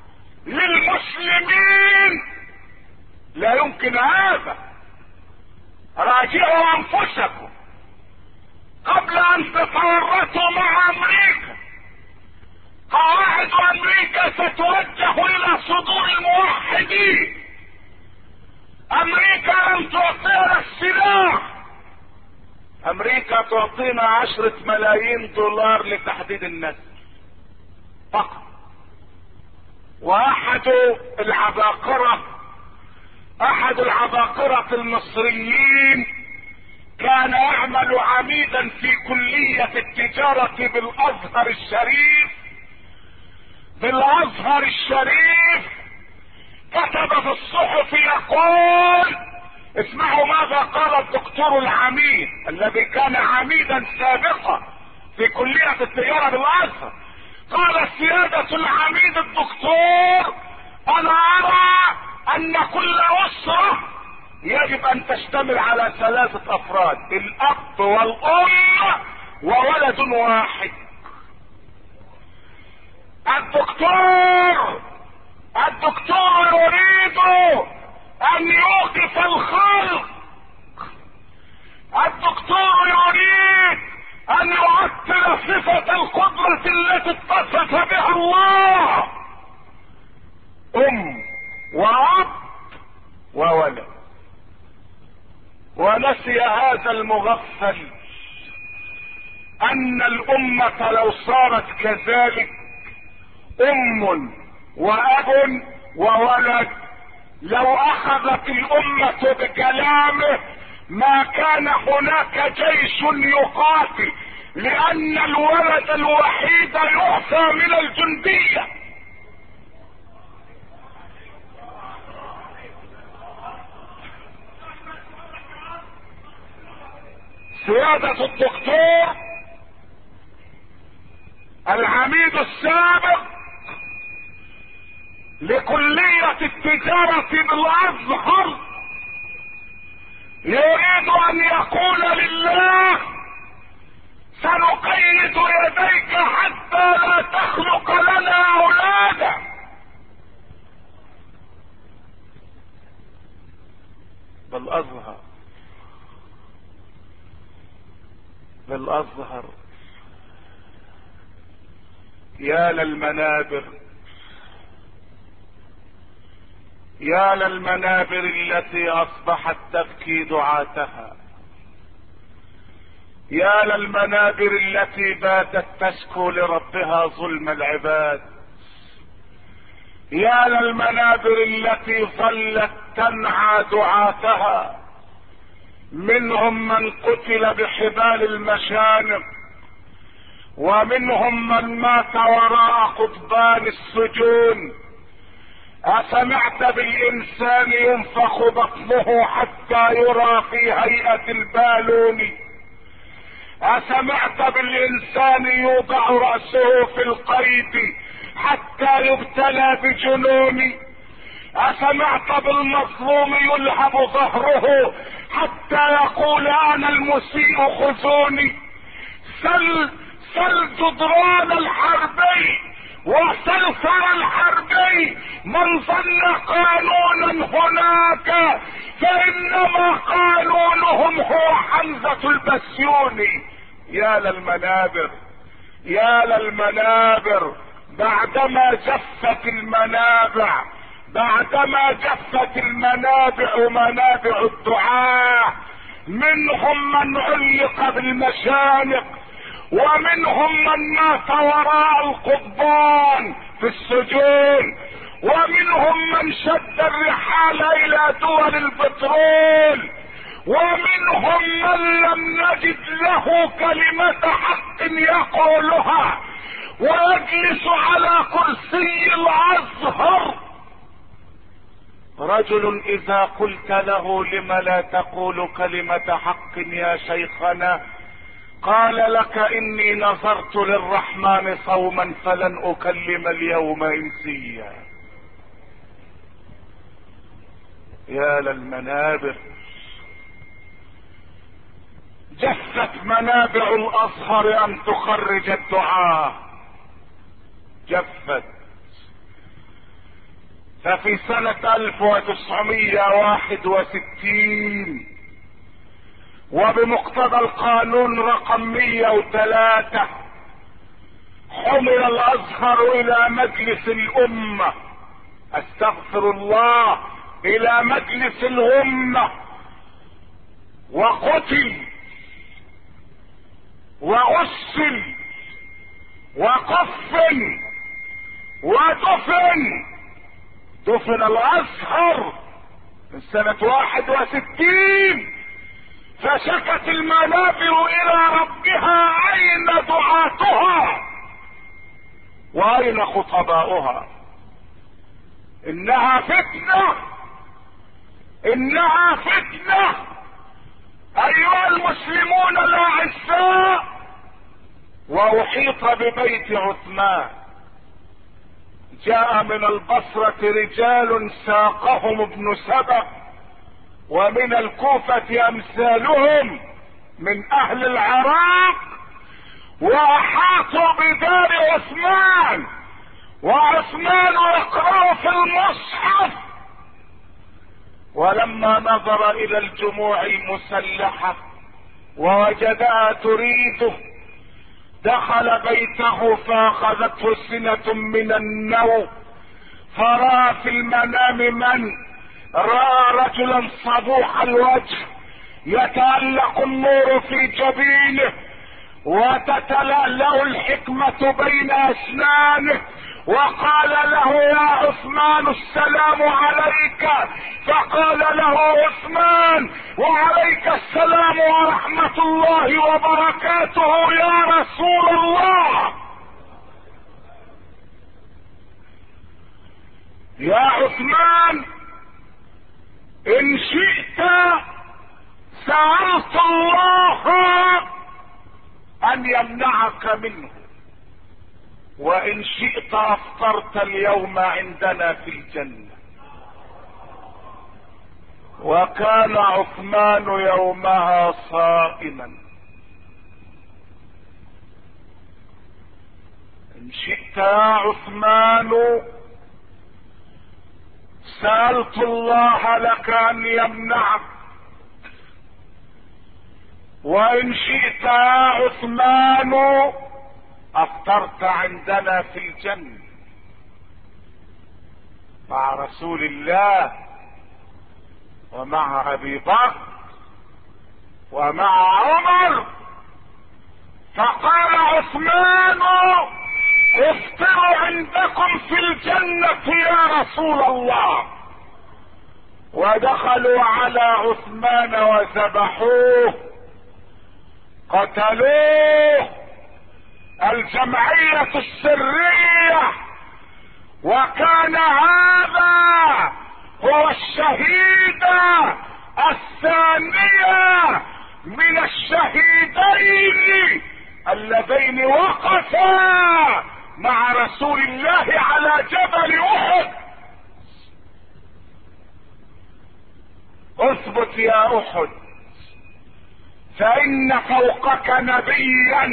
للمسلمين لا يمكن هذا راجعوا انفسكم قبل ان تتورطوا مع امريكا قواعد امريكا ستوجه الى صدور الموحدين امريكا لم تعطينا السلاح امريكا تعطينا عشرة ملايين دولار لتحديد النسل فقط واحد العباقرة احد العباقرة المصريين كان يعمل عميدا في كلية التجارة بالازهر الشريف بالازهر الشريف كتب في الصحف يقول اسمعوا ماذا قال الدكتور العميد الذي كان عميدا سابقا في كلية التجارة بالازهر قال سيادة العميد الدكتور انا ارى ان كل اسرة يجب ان تشتمل على ثلاثة افراد الاب والام وولد واحد الدكتور الدكتور يريد ان يوقف الخلق الدكتور يريد ان يعطل صفة القدرة التي اتصف بها الله ام واب وولد ونسي هذا المغفل ان الامة لو صارت كذلك ام واب وولد لو اخذت الامة بكلامه ما كان هناك جيش يقاتل لان الولد الوحيد يعفى من الجندية سيادة الدكتور العميد السابق لكلية التجارة بالازهر يريد ان يقول لله سنقيد يديك حتى لا تخلق لنا اولادا بالازهر بالازهر يا للمنابر يا للمنابر التي اصبحت تبكي دعاتها يا للمنابر التي باتت تشكو لربها ظلم العباد يا للمنابر التي ظلت تنعى دعاتها منهم من قتل بحبال المشانق ومنهم من مات وراء قضبان السجون اسمعت بالانسان ينفخ بطنه حتى يرى في هيئه البالون اسمعت بالانسان يوضع راسه في القيد حتى يبتلى بجنون اسمعت بالمظلوم يلهب ظهره حتى يقول انا المسيء خذوني سل سل جدران الحربي وسلسل الحربي من ظن قانونا هناك فانما قانونهم هو حمزة البسيوني يا للمنابر يا للمنابر بعدما جفت المنابع بعدما جفت المنابع منابع الدعاة منهم من علق بالمشانق ومنهم من مات وراء القضبان في السجون ومنهم من شد الرحال الى دول البترول ومنهم من لم نجد له كلمة حق يقولها ويجلس على كرسي الازهر رجل اذا قلت له لم لا تقول كلمة حق يا شيخنا قال لك اني نظرت للرحمن صوما فلن اكلم اليوم انسيا يا للمنابر جفت منابع الازهر ان تخرج الدعاة جفت ففي سنة الف وتسعمية واحد وستين وبمقتضى القانون رقم 103 حمل الازهر الى مجلس الامة استغفر الله الى مجلس الامة وقتل وغسل وقفل ودفن دفن الازهر من سنة واحد وستين فشكت المنابر الى ربها اين دعاتها واين خطباؤها انها فتنة انها فتنة ايها المسلمون الاعزاء واحيط ببيت عثمان جاء من البصرة رجال ساقهم ابن سبأ ومن الكوفة امثالهم من اهل العراق واحاطوا بدار عثمان وعثمان يقرأ في المصحف ولما نظر الى الجموع المسلحة ووجدها تريده دخل بيته فاخذته سنة من النوم فرأى في المنام من راى رجلا صبوح الوجه يتألق النور في جبينه وتتلألأ الحكمة بين اسنانه وقال له يا عثمان السلام عليك فقال له عثمان وعليك السلام ورحمة الله وبركاته يا رسول الله يا عثمان ان شئت سألت الله ان يمنعك منه وان شئت افطرت اليوم عندنا في الجنة وكان عثمان يومها صائما ان شئت يا عثمان سألت الله لك ان يمنعك وان شئت يا عثمان افطرت عندنا في الجنة مع رسول الله ومع ابي بكر ومع عمر فقال عثمان افطروا عندكم في الجنة يا رسول الله ودخلوا على عثمان وذبحوه قتلوه الجمعية السرية وكان هذا هو الشهيد الثانية من الشهيدين اللذين وقفا مع رسول الله على جبل احد اثبت يا احد فان فوقك نبيا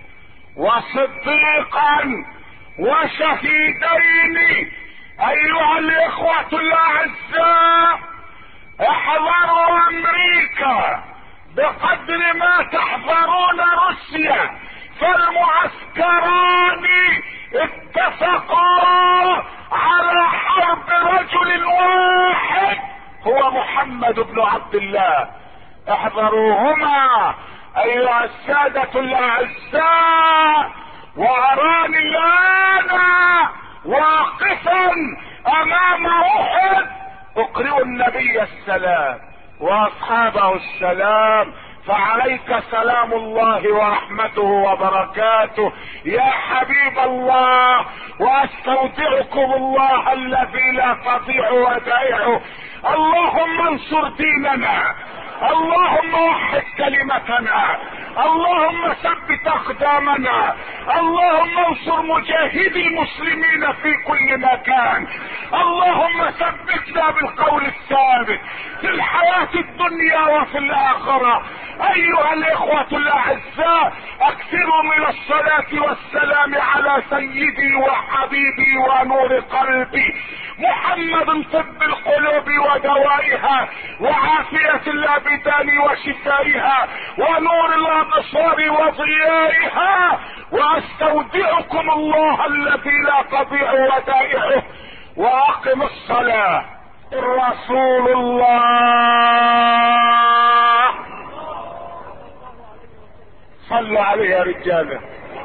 وصديقا وشهيدين ايها الاخوة الاعزاء احذروا امريكا بقدر ما تحذرون روسيا فالمعسكران اتفقا على حرب رجل واحد هو محمد بن عبد الله احذروهما ايها السادة الاعزاء واراني الان واقفا امام احد اقرئ النبي السلام واصحابه السلام فعليك سلام الله ورحمته وبركاته يا حبيب الله واستودعكم الله الذي لا تضيع ودائعه اللهم انصر ديننا اللهم وحد كلمتنا اللهم ثبت اقدامنا اللهم انصر مجاهدي المسلمين في كل مكان اللهم ثبتنا بالقول الثابت في الحياة الدنيا وفي الاخرة ايها الاخوة الاعزاء اكثروا من الصلاة والسلام على سيدي وحبيبي ونور قلبي محمد طب القلوب ودوائها وعافية الابدان وشفائها ونور الابصار وضيائها واستودعكم الله الذي لا تضيع ودائعه واقم الصلاة رسول الله صلوا عليه يا رجاله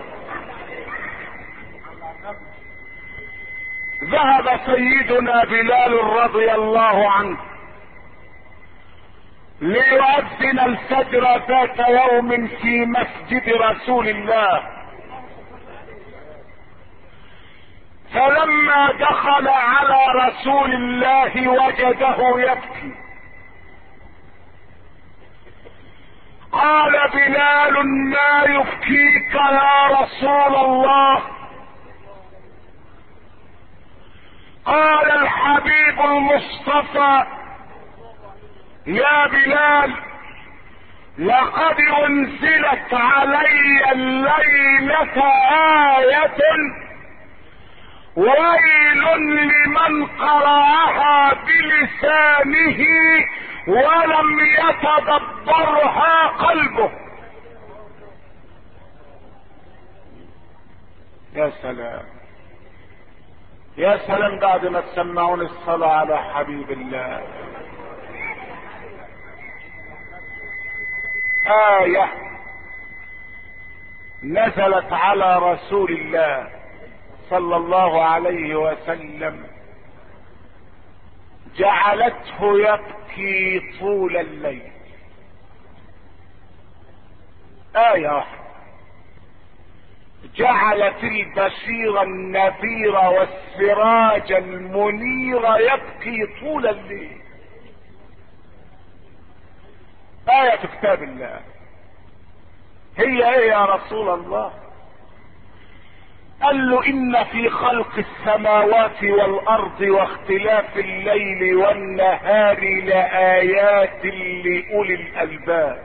ذهب سيدنا بلال رضي الله عنه ليؤذن الفجر ذات يوم في مسجد رسول الله فلما دخل على رسول الله وجده يبكي قال بلال ما يبكيك يا رسول الله قال الحبيب المصطفى يا بلال لقد انزلت علي الليلة آية ويل لمن قرأها بلسانه ولم يتدبرها قلبه يا سلام يا سلام بعد ما تسمعون الصلاة على حبيب الله آية نزلت على رسول الله صلى الله عليه وسلم جعلته يبكي طول الليل آية واحدة جعلت البشير النذير والسراج المنير يبكي طول الليل آية في كتاب الله هي ايه يا رسول الله قال له ان في خلق السماوات والارض واختلاف الليل والنهار لآيات لأولي الألباب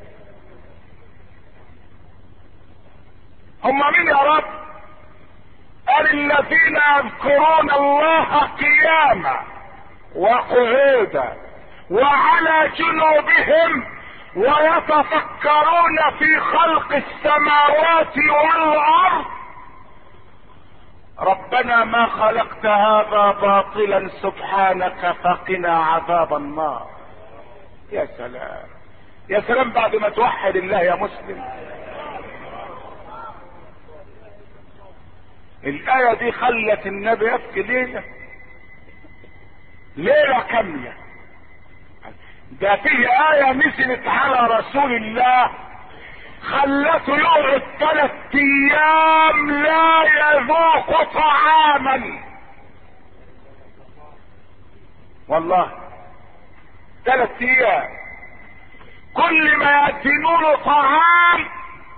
هم مين يا رب قال الذين يذكرون الله قياما وقعودا وعلى جنوبهم ويتفكرون في خلق السماوات والارض ربنا ما خلقت هذا باطلا سبحانك فقنا عذاب النار يا سلام يا سلام بعد ما توحد الله يا مسلم الآية دي خلت النبي يبكي ليلة ليلة كاملة ده فيه آية نزلت على رسول الله خلته يقعد ثلاث ايام لا يذوق طعاما والله ثلاث ايام كل ما يقدموا له طعام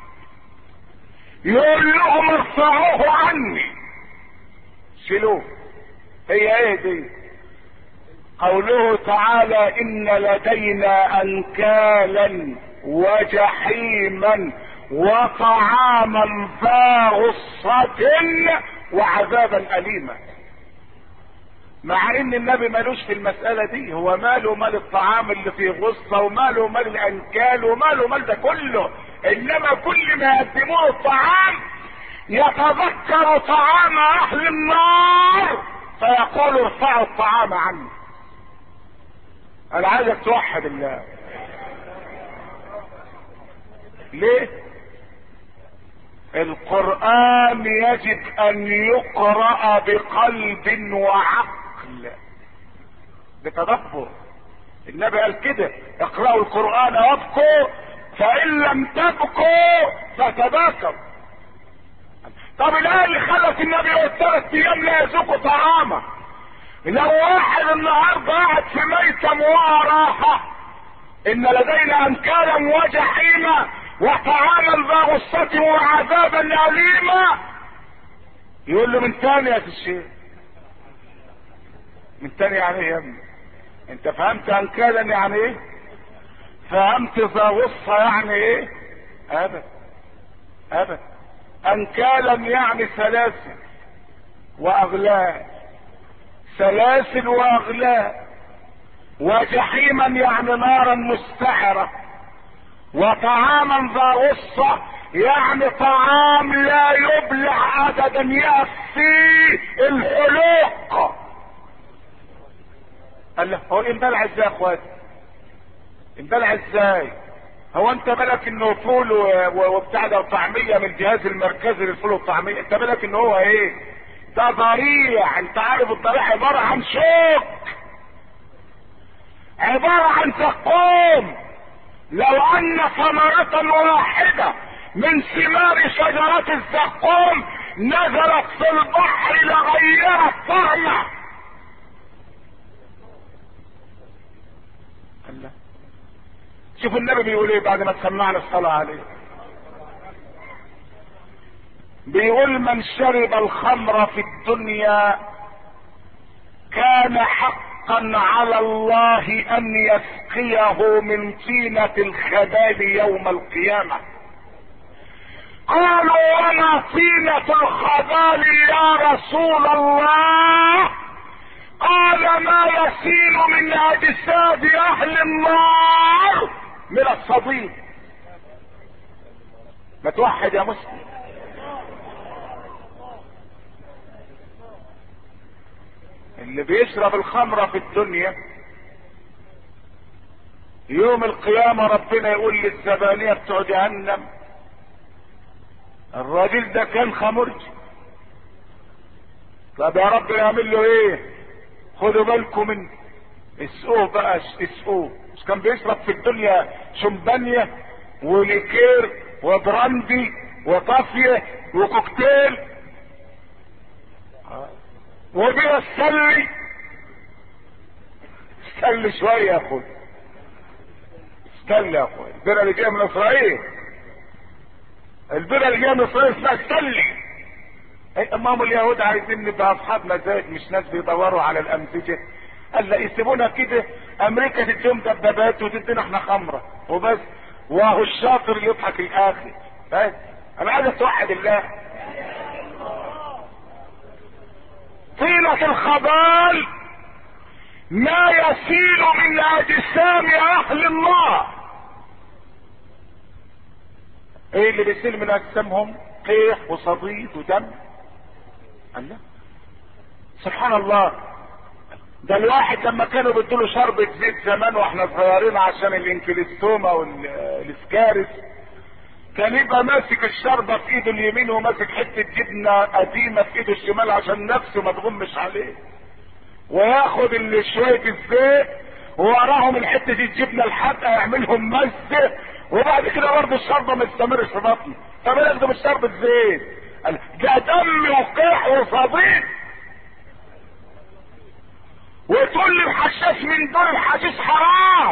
يقول لهم ارفعوه عني شيلوه هي ايه دي قوله تعالى ان لدينا انكالا وجحيما وطعاما ذا غصة وعذابا أليما مع ان النبي مالوش في المسألة دي هو ماله مال الطعام اللي فيه غصة وماله مال الانكال وماله مال ده كله انما كل ما يقدموه الطعام يتذكر طعام اهل النار فيقول ارفعوا الطعام عني انا عايزك توحد الله ليه القرآن يجب ان يقرأ بقلب وعقل بتدبر النبي قال كده اقرأوا القرآن وابكوا فان لم تبكوا فتباكوا طب الآية اللي خلت النبي ثلاث ايام لا يذوقوا طعامه لو واحد النهارده قاعد في ميتم وراحه ان لدينا انكالا وجحيما وطعاما ذا غصة وعذابا أليما يقول له من تاني يا الشيخ من تاني يعني ايه يا ابني انت فهمت انكالا يعني ايه فهمت ذا غصة يعني ايه ابدا ابدا انكالا يعني سلاسل واغلال سلاسل واغلال وجحيما يعني نارا مستعرة وطعاما ذا غصة يعني طعام لا يبلع ابدا يأفي الحلوق قال له هو انبلع ازاي يا اخواتي انبلع ازاي هو انت بالك انه فول وبتاع ده وطعميه من الجهاز المركزي للفول والطعميه انت بالك ان هو ايه ده ضريع انت عارف الضريع عباره عن شوك عباره عن زقوم لو ان ثمرة واحدة من ثمار شجرة الزقوم نزلت في البحر لغيرت طعمه الله شوف النبي بيقول ايه بعد ما سمعنا الصلاة عليه بيقول من شرب الخمر في الدنيا كان حقا على الله ان يسقيه من طينة الخبال يوم القيامة قالوا وما طينة الخبال يا رسول الله قال ما يسيل من اجساد اهل النار من الصديق ما توحد يا مسلم اللي بيشرب الخمرة في الدنيا يوم القيامة ربنا يقول للزبانية بتوع جهنم الراجل ده كان خمرجي طب يا رب يعمل له ايه خدوا بالكم من اسقوه بقى اسقوه مش كان بيشرب في الدنيا شمبانيا وليكير وبراندي وطافية وكوكتيل وبيا السلي استل شوية يا اخوي استل يا اخوي البرة اللي جاية من اسرائيل البرة اللي جاية من اسرائيل اسمها استلي امام اليهود عايزين نبقى اصحاب مزاج مش ناس بيدوروا على الامزجه قال لا يسيبونا كده امريكا تديهم دبابات وتدينا احنا خمره وبس وهو الشاطر اللي يضحك الاخر بس انا عايز توحد الله طيلة الخبال ما يسيل من اجسام اهل النار ايه اللي بيسيل من اجسامهم قيح وصديد ودم الله سبحان الله ده الواحد لما كانوا بيدوا له شربة زيت زمان واحنا صغيرين عشان الانكليستوما والسكارس كان يبقى ماسك الشربة في ايده اليمين وماسك حتة جبنة قديمة في ايده الشمال عشان نفسه ما تغمش عليه وياخد اللي شوية الزيت ووراهم الحتة دي الجبنة الحادقة يعملهم مزة وبعد كده برضه الشربة ما تستمرش في بطنه طب ياخدوا بالشربة زيت ده دم وقيح وصديق وتقول لي الحشاش من دول الحشيش حرام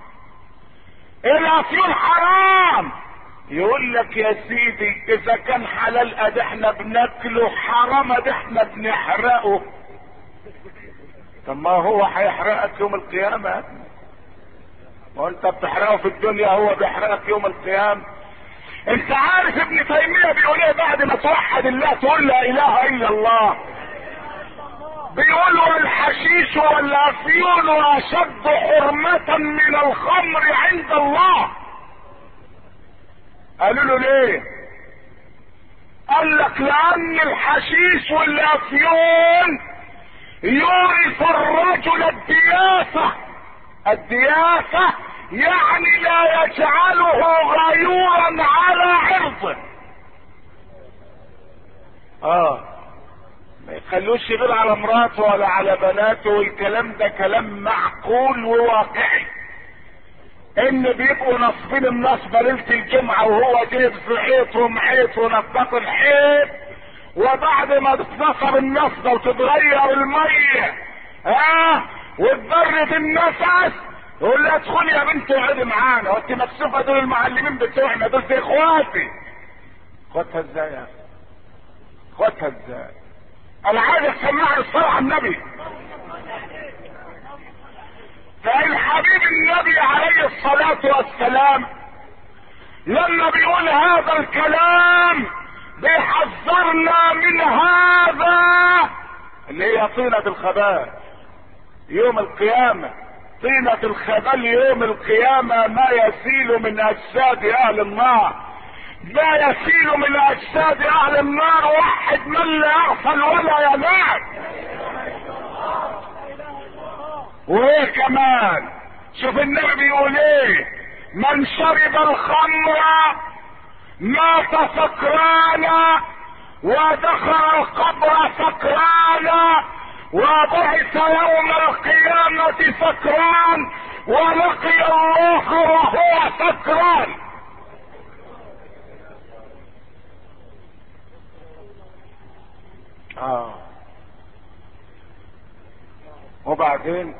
الافيون حرام يقول لك يا سيدي اذا كان حلال ادي احنا بناكله حرام ادي احنا بنحرقه طب ما هو هيحرقك يوم القيامة يا ابني وانت بتحرقه في الدنيا هو بيحرقك يوم القيامة انت عارف ابن تيمية بيقول ايه بعد ما توحد الله تقول لا اله الا الله بيقول والحشيش والافيون اشد حرمة من الخمر عند الله قالوا له ليه قال لك لان الحشيش والافيون يورث الرجل الدياسة الدياسة يعني لا يجعله غيورا على عرضه اه ما يخلوش يغير على مراته ولا على بناته والكلام ده كلام معقول وواقعي ان بيبقوا نصبين النصبة ليلة الجمعة وهو جايب زعيط ومعيط ونطاط الحيط وبعد ما تتنصب النصبة وتتغير المية ها آه وتبرد النفس يقول لها ادخلي يا بنت اقعدي معانا وانت مكسوفة دول المعلمين بتوعنا دول زي اخواتي اخواتها ازاي يا اخواتها ازاي انا عايز اسمع الصلاة على النبي فالحبيب النبي عليه الصلاة والسلام لما بيقول هذا الكلام بيحذرنا من هذا اللي هي طينة الخبال يوم القيامة طينة الخبال يوم القيامة ما يسيل من اجساد اهل النار ما يسيل من اجساد اهل النار واحد من لا يغفل ولا ينام وايه كمان شوف النبي بيقول ايه من شرب الخمر مات سكرانا ودخل القبر سكرانا وبعث يوم القيامة سكران ولقي الله وهو سكران اه وبعدين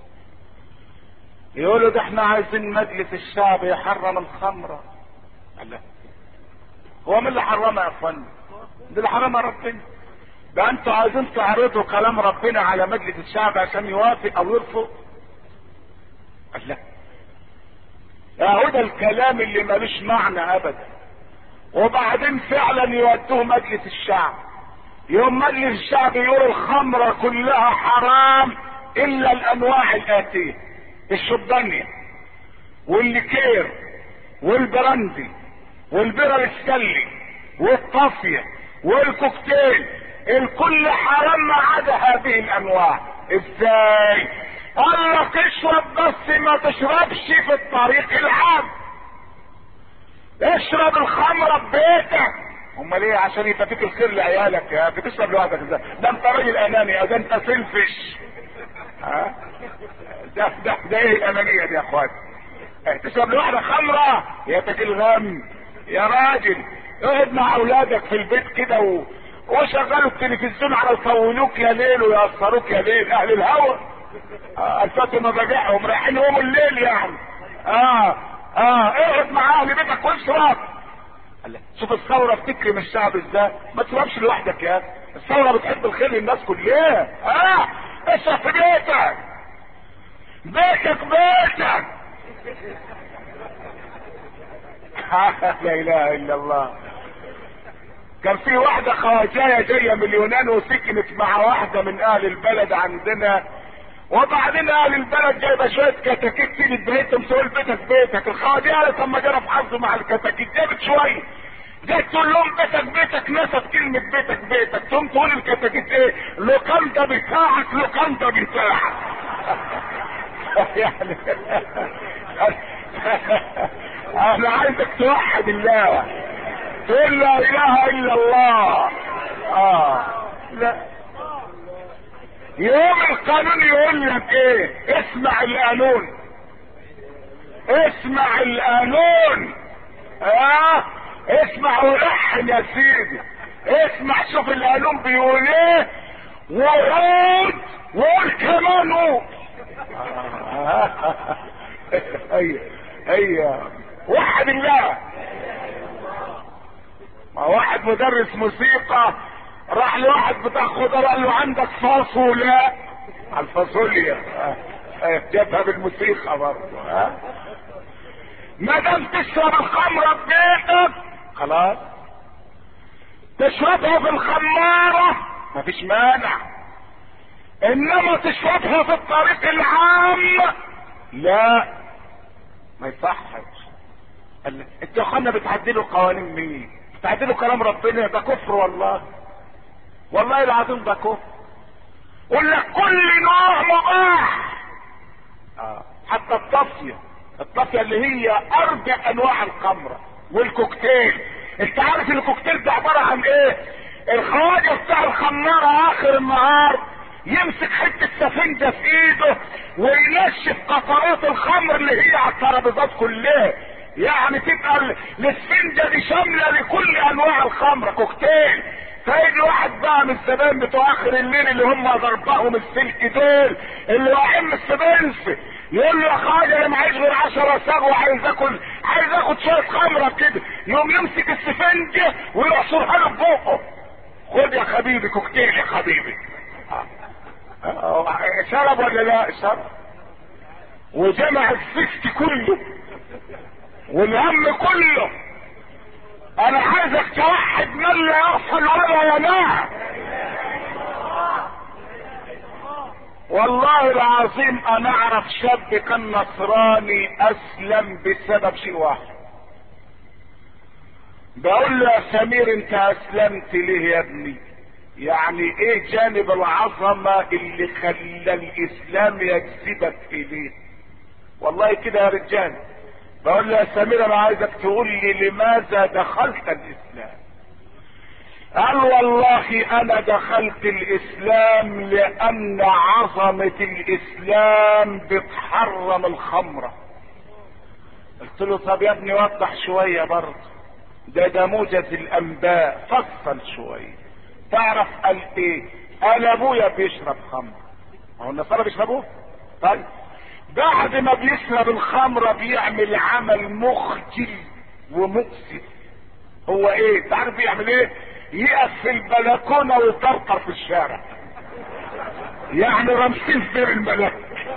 يقولوا ده احنا عايزين مجلس الشعب يحرم الخمرة الله هو مين اللي حرمها يا اخوانا ده اللي حرمها ربنا ده انتوا عايزين تعرضوا كلام ربنا على مجلس الشعب عشان يوافق او يرفض الله اهو ده الكلام اللي ملوش معنى ابدا وبعدين فعلا يودوه مجلس الشعب يوم مجلس الشعب يقول الخمرة كلها حرام الا الانواع الاتيه الشبانية والليكير والبراندي والبيرة السلي والطافية والكوكتيل الكل حرام ما عدا هذه الانواع ازاي قال لك اشرب بس ما تشربش في الطريق العام اشرب الخمرة ببيتك امال ايه عشان يبقى فيك الخير لعيالك يا بتشرب لوحدك ازاي ده انت راجل اناني ده انت سلفش ها ده ده ده ايه الانانيه دي يا اخوان تشرب لوحدك خمره يا تك الغم يا راجل اقعد مع اولادك في البيت كده و... وشغلوا التلفزيون على يطولوك يا ليل ويأثروك يا ليل اهل الهوى آه الفاتوا مضاجعهم رايحين يوم الليل يعني اه اه اقعد مع اهل بيتك واشرب شوف الثورة بتكرم الشعب ازاي ما تشربش لوحدك يا الثورة بتحب الخير للناس كلها اه اشرب في بيتك بيتك بيتك لا اله الا الله كان في واحدة خواجاية جاية من اليونان وسكنت مع واحدة من اهل البلد عندنا وبعدين اهل البلد جايبه شويه كتاكيت تيجي بيتهم تقول بيتك بيتك الخواجه قالت اما جرب حظه مع الكتاكيت جابت شويه جاي تقول لهم بيتك بيتك نسب كلمة بيتك بيتك تقوم تقول الكتاكيت ايه لوكاندا بتاعك لوكاندا بتاعك يعني انا عايزك توحد الله تقول لا اله الا الله اه لا يوم القانون يقول لك ايه اسمع القانون اسمع القانون اه اسمع ولحن يا سيدي اسمع شوف القانون بيقول ايه وعود وقول كمان قول هي هي وحد الله ما واحد مدرس موسيقى راح لواحد بتاع خضار قال له عندك فاصوليا على الفاصوليا جابها بالموسيقى برضه ها ما دام تشرب الخمره ببيتك خلاص تشربها في الخماره مفيش مانع انما تشربها في الطريق العام لا ما يصحش انت يا اخوانا بتعدلوا قوانين مين بتعدلوا كلام ربنا ده كفر والله والله العظيم ده كفر قول لك كل نوع مباح آه. حتى الطافيه الطافيه اللي هي ارجع انواع الخمره والكوكتيل انت عارف الكوكتيل ده عباره عن ايه الخواجه بتاع الخماره اخر النهار يمسك حته سفنجه في ايده وينشف قطرات الخمر اللي هي على الترابيزات كلها يعني تبقى السفنجه دي شامله لكل انواع الخمره كوكتيل فيجي واحد بقى من الزبائن بتوع اخر الليل اللي هم ضربهم السلك دول اللي واقعين من السبنس يقول له يا خواجه انا معيش غير 10 ساغ وعايز اكل عايز اخد شويه خمره كده يقوم يمسك السفنجه ويعصرها له في بقه خد يا حبيبي كوكتيل يا حبيبي شرب ولا لا شرب وجمع السكت كله والهم كله انا عايزك توحد من لا يغفل ولا ينام والله العظيم انا اعرف شاب كان نصراني اسلم بسبب شيء واحد بقول له يا سمير انت اسلمت ليه يا ابني يعني ايه جانب العظمة اللي خلى الاسلام يجذبك اليه والله كده يا رجال بقول له يا سمير انا عايزك تقول لي لماذا دخلت الاسلام قال والله انا دخلت الاسلام لان عظمة الاسلام بتحرم الخمرة قلت له طب يا ابني وضح شوية برضه ده ده موجز الانباء فصل شوية تعرف قال ايه قال ابويا بيشرب خمر هو النصارى بيشربوه طيب بعد ما بيشرب الخمرة بيعمل عمل مخجل ومؤسف هو ايه تعرف بيعمل ايه يقف في البلكونة ويطرطر في الشارع يعني رمسيس بين الملاك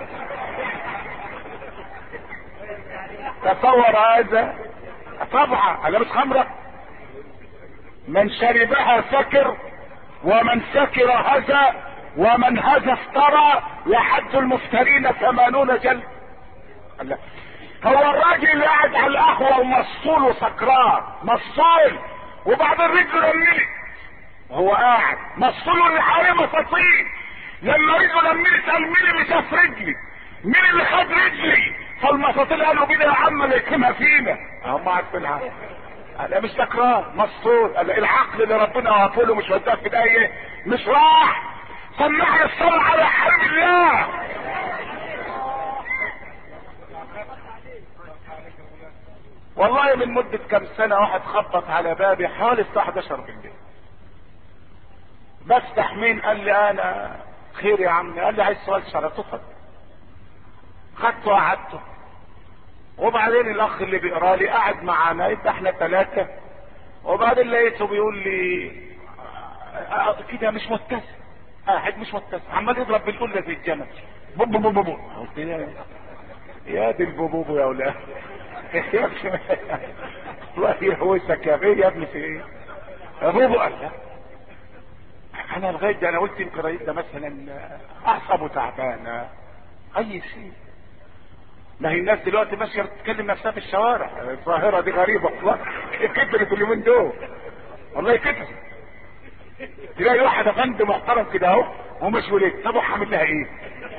تصور هذا طبعا انا مش خمرة من شربها سكر ومن سكر هزا ومن هزا افترى وحد المفترين ثمانون جلد الله هو الراجل اللي قاعد على القهوة ومصول وسكران مصول وبعدين رجله لملت هو قاعد مصول اللي حواليه مساطيل لما رجله لملت قال مين اللي شاف رجلي مين اللي خد رجلي فالمساطيل قالوا بينا يا عم اللي يكتمها فينا هم عارفينها انا مش سكران مسطول العقل اللي ربنا وهبه له مش وداه في ايه مش راح سمعنا الصلاة على حبيب الله والله من مدة كم سنة واحد خبط على بابي حوالي الساعة 11 بالليل بفتح مين قال لي انا خير يا عمي قال لي عايز سؤال شرع تفضل خدته وقعدته وبعدين الاخ اللي بيقرا لي قاعد معانا يبقى احنا ثلاثة وبعدين لقيته بيقول لي اه كده مش متسم قاعد مش متسم عمال يضرب بالقلة زي الجمل بوب بوب بوب قلت يا يا دي البوبوبو يا اولاد يا ابني الله يهوسك يا بيه يا ابني في ايه يا بوبو قال لا انا لغايه ده انا قلت يمكن الراجل ده مثلا اعصابه تعبانه اي شيء ما هي الناس دلوقتي ماشيه بتتكلم نفسها في الشوارع الظاهره دي غريبه والله كترت اليومين دول والله كترت تلاقي واحد افندي محترم كده اهو ومش وليه طب هعمل لها ايه؟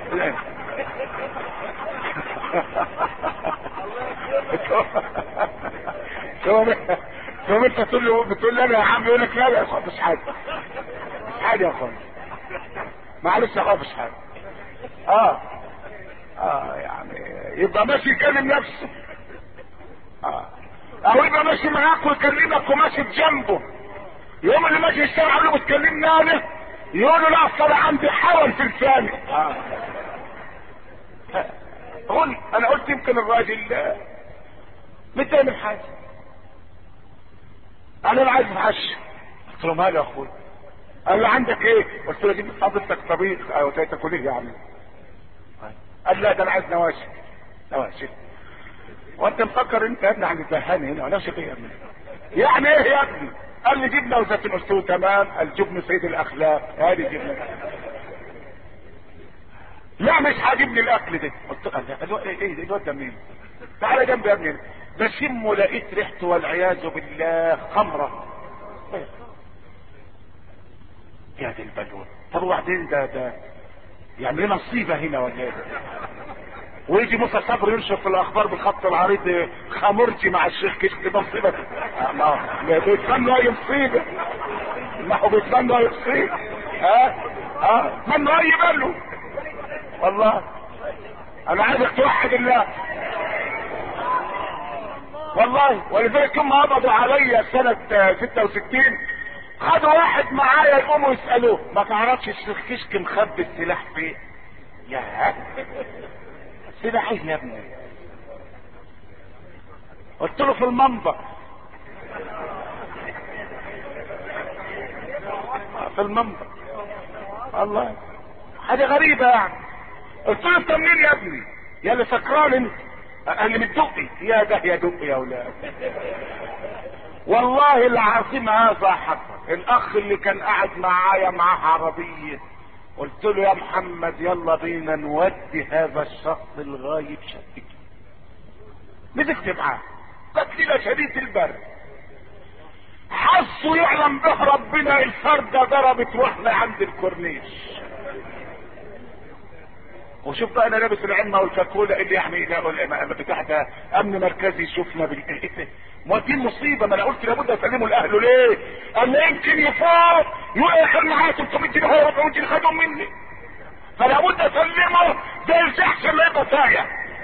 تقوم تقوم انت تقول له بتقول له انا يا عم يقول لك لا لا يا اخوان مش حاجه مش حاجه يا اخوان معلش يا اخوان مش حاجه اه اه يعني يبقى ماشي يكلم نفسه اه او يبقى ماشي معاك ويكلمك وماشي بجنبه يوم اللي ماشي يشتغل عليه وتكلمني انا يقول له لا اصل عندي حول في لساني اه قول انا قلت يمكن الراجل متضايق من حاجه انا لا عايز اتعشى قلت له مالي يا اخويا قال له عندك ايه قلت له جيب حضرتك طبيخ او تاكل ايه يعني قال لا ده انا عايز نواشف نواشف وانت مفكر انت يا ابني هتتبهاني هنا ولا ايه يا ابني يعني ايه يا ابني قال لي جبنه وزيتون قلت له تمام الجبن سيد الاخلاق هذه جبنه لا مش عاجبني الاكل ده قلت له ايه ايه الواد ده مين تعالى جنبي يا ابني بشم لقيت ريحته والعياذ بالله خمره يا دي البلوه طب وبعدين ده ده يعني لنا مصيبه هنا ولا ايه ويجي موسى صبري ينشر في الاخبار بالخط العريض خمرتي مع الشيخ كشك ده مصيبه ما بيتمنوا اي مصيبه ما هو بيتمنوا اي مصيبه ها ها اتمنوا اي بلو والله انا عايزك توحد الله والله ولذلك هم قبضوا عليا سنة 66 خدوا واحد معايا يقوموا يسألوه ما تعرفش الشيخ كشك مخبي السلاح فين يا سلاح ايه يا ابني قلت له في المنبر في المنبر الله حاجة غريبة يعني قلت له انت منين يا ابني يا اللي سكران انت انا متدقي يا ده يا دقي يا اولاد والله العظيم هذا حصل الاخ اللي كان قاعد معايا معاه عربية قلت له يا محمد يلا بينا نودي هذا الشخص الغايب شقته مسكت معاه قتلنا شديد البرد حسوا يعلم به ربنا الفردة ضربت واحنا عند الكورنيش وشوف بقى انا لابس العمة والكاكولا اللي يعني لا بتاع ده امن مركزي يشوفنا بال ما دي المصيبه ما انا قلت لابد اسلمه لاهله ليه؟ قال لي يمكن يفوت يقول اخر معاه 300 جنيه هو 400 جنيه خدهم مني فلا بد اسلمه زي الجحش اللي يبقى سايع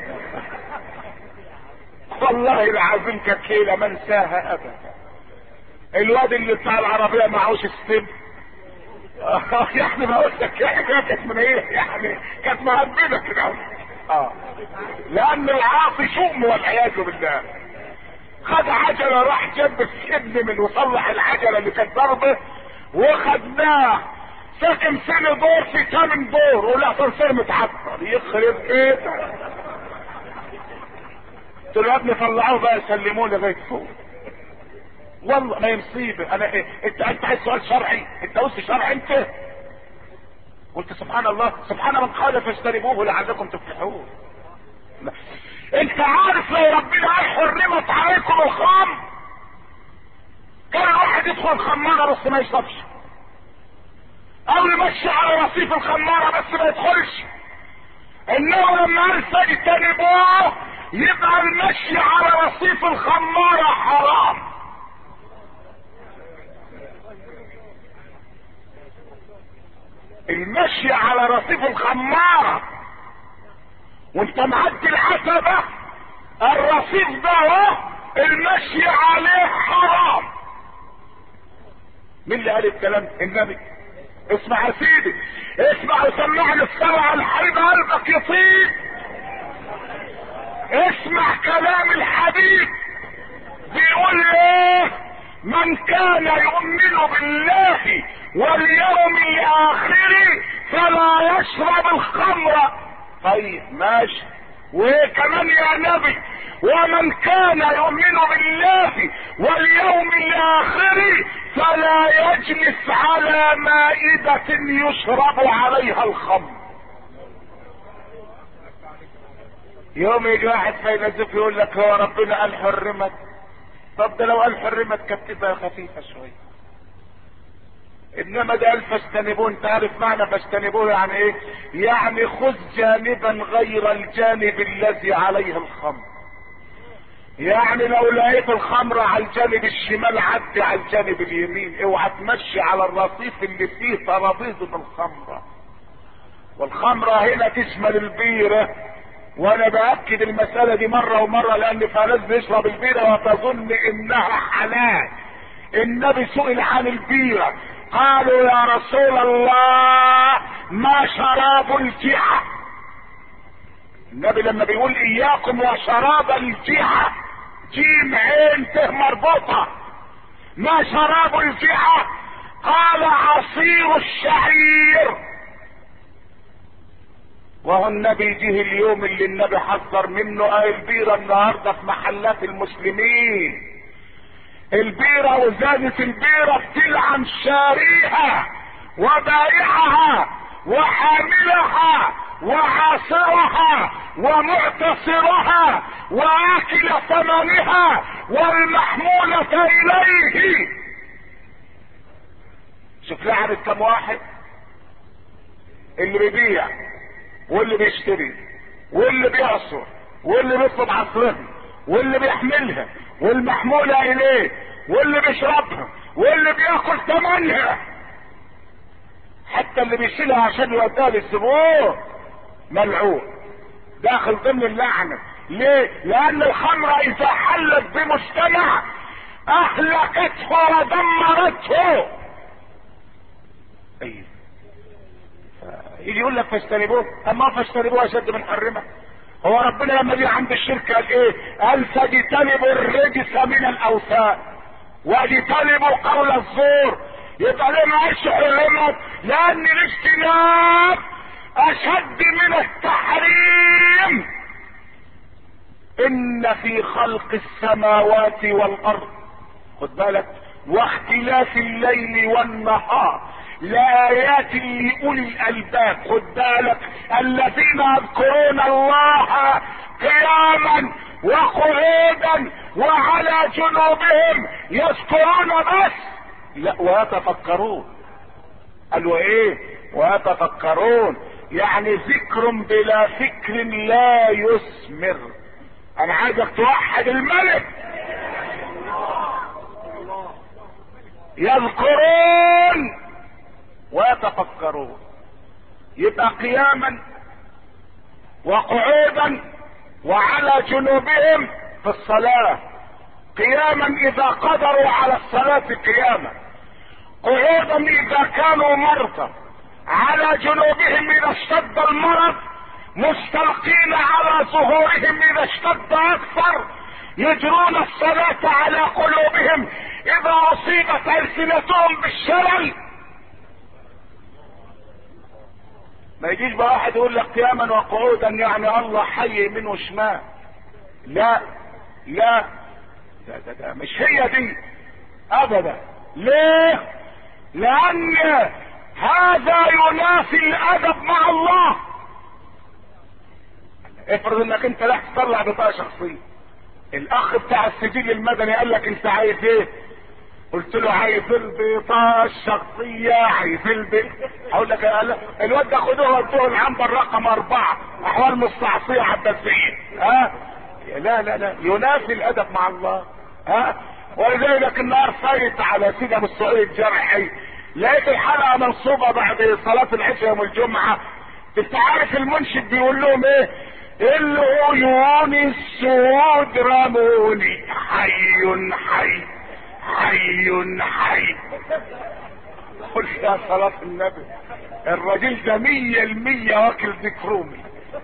والله العظيم كانت ليله ما انساها ابدا الواد اللي بتاع العربيه معهوش ستيب يعني ما قلت لك يعني كانت من ايه يعني كانت مهببه كده اه لان العاصي شؤم والعياذ بالله خد عجله راح جنب السن من وصلح العجله اللي كانت ضربه وخدناه ساكن سنة دور في ثامن دور والاسانسير متعطل يخرب بيتك قلت له يا ابني طلعوه بقى يسلموه لغايه فوق والله ما هي مصيبه انا إيه؟ انت انت عايز سؤال شرعي انت قلت شرعي انت قلت سبحان الله سبحان من قال فاجتنبوه لعلكم تفلحون انت عارف لو ربنا قال حرمت عليكم الخمر كان الواحد يدخل خمارة بس ما يشربش او يمشي على رصيف الخمارة بس ما يدخلش انه لما قال فاجتنبوه يبقى المشي على رصيف الخمارة حرام المشي على رصيف الخمارة وانت معدي العتبة الرصيف ده اهو المشي عليه حرام مين اللي قال الكلام النبي اسمع يا سيدي اسمع وسمعني السبع الحبيب قلبك يطيب اسمع كلام الحبيب بيقول ايه من كان يؤمن بالله واليوم الاخر فلا يشرب الخمر طيب ماشي وكمان يا نبي ومن كان يؤمن بالله واليوم الاخر فلا يجلس على مائدة يشرب عليها الخمر يوم يجي واحد فيلسوف يقول لك هو ربنا قال حرمت طب ده لو قال حرمت كانت تبقى خفيفه شويه انما ده قال فاجتنبوه انت عارف معنى فاجتنبوه يعني ايه يعني خذ جانبا غير الجانب الذي عليه الخمر يعني لو لقيت الخمر على الجانب الشمال عدي على الجانب اليمين اوعى تمشي على الرصيف اللي فيه ترابيزه الخمره والخمره هنا تشمل البيره وانا باكد المساله دي مره ومره لان في ناس بيشرب البيره وتظن انها حلال النبي سئل عن البيره قالوا يا رسول الله ما شراب الجحا النبي لما بيقول اياكم وشراب الجحا جيم عين ته مربوطة ما شراب الجحا قال عصير الشعير وهو النبي جه اليوم اللي النبي حذر منه آه البيرة النهاردة في محلات المسلمين البيرة وزادة البيرة بتلعن شاريها وبائعها وحاملها وعاصرها ومعتصرها واكل ثمنها والمحمولة اليه شوف لعنة كم واحد اللي بيبيع واللي بيشتري واللي بيعصر واللي بيطلب عصرها واللي بيحملها والمحمولة اليه واللي بيشربها واللي بياكل ثمنها حتى اللي بيشيلها عشان يوديها للزبون ملعون داخل ضمن اللعنة ليه لان الخمرة اذا حلت بمجتمع اهلكته ودمرته ايوه يجي يقول لك فاجتنبوه اما فاجتنبوه اشد من حرمه هو ربنا لما جه عند الشرك قال ايه قال فاجتنبوا الرجس من الاوثان واجتنبوا قول الزور يبقى ليه ما قالش حرمت لان الاجتناب اشد من التحريم ان في خلق السماوات والارض خد بالك واختلاف الليل والنهار لآيات لأولي الألباب خد بالك الذين يذكرون الله قياما وقعودا وعلى جنوبهم يذكرون بس لا ويتفكرون قالوا ايه ويتفكرون يعني ذكر بلا فكر لا يثمر انا عايزك توحد الملك يذكرون ويتفكرون يبقى قياما وقعودا وعلى جنوبهم في الصلاة قياما اذا قدروا على الصلاة قياما قعودا اذا كانوا مرضى على جنوبهم اذا اشتد المرض مستلقين على ظهورهم اذا اشتد اكثر يجرون الصلاة على قلوبهم اذا اصيبت السنتهم بالشلل ما يجيش بقى واحد يقول لك قياما وقعودا يعني الله حي يمين وشمال لا لا ده, ده, ده مش هي دي ابدا ليه لان هذا ينافي الادب مع الله افرض انك انت راح تطلع بطاقه شخصيه الاخ بتاع السجل المدني قال لك انت عايز ايه قلت له عايز البطاقه الشخصيه عايز البيت اقول لك الواد ده خدوه ودوه العنبر رقم اربعه احوال مستعصيه عباسيه ها لا لا لا ينافي الادب مع الله ها ولذلك النهار فايت على سيدة السعودي الجرحي لقيت الحلقه منصوبه بعد صلاه العشاء يوم الجمعه انت عارف المنشد بيقول لهم ايه العيون السود رموني حي حي حي حي قل يا صلاة النبي الراجل ده مية المية واكل ذكرومي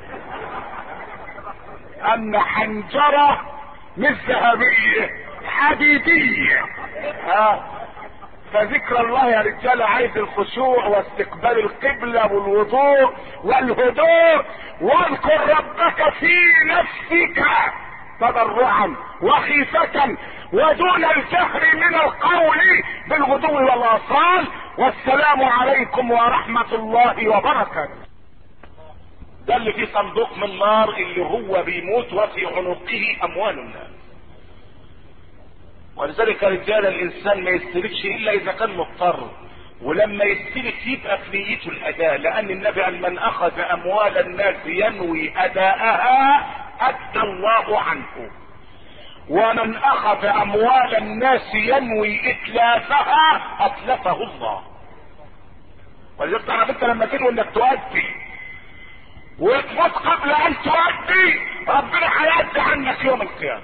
ان حنجرة مش ذهبية حديدية ها فذكر الله يا رجال عايز الخشوع واستقبال القبلة والوضوء والهدوء واذكر ربك في نفسك تضرعا وخيفة ودون الجهر من القول بالغدو والاصال والسلام عليكم ورحمة الله وبركاته ده اللي في صندوق من نار اللي هو بيموت وفي عنقه اموال الناس ولذلك يا رجال الانسان ما يستلفش الا اذا كان مضطر ولما يستلف يبقى في نيته الاداء لان النبي قال من اخذ اموال الناس ينوي اداءها ادى الله عنه ومن اخذ اموال الناس ينوي اتلافها اتلفه الله ولذلك تعرف انت لما تنوي انك تؤدي وتموت قبل ان تؤدي ربنا هيأدي عنك يوم القيامة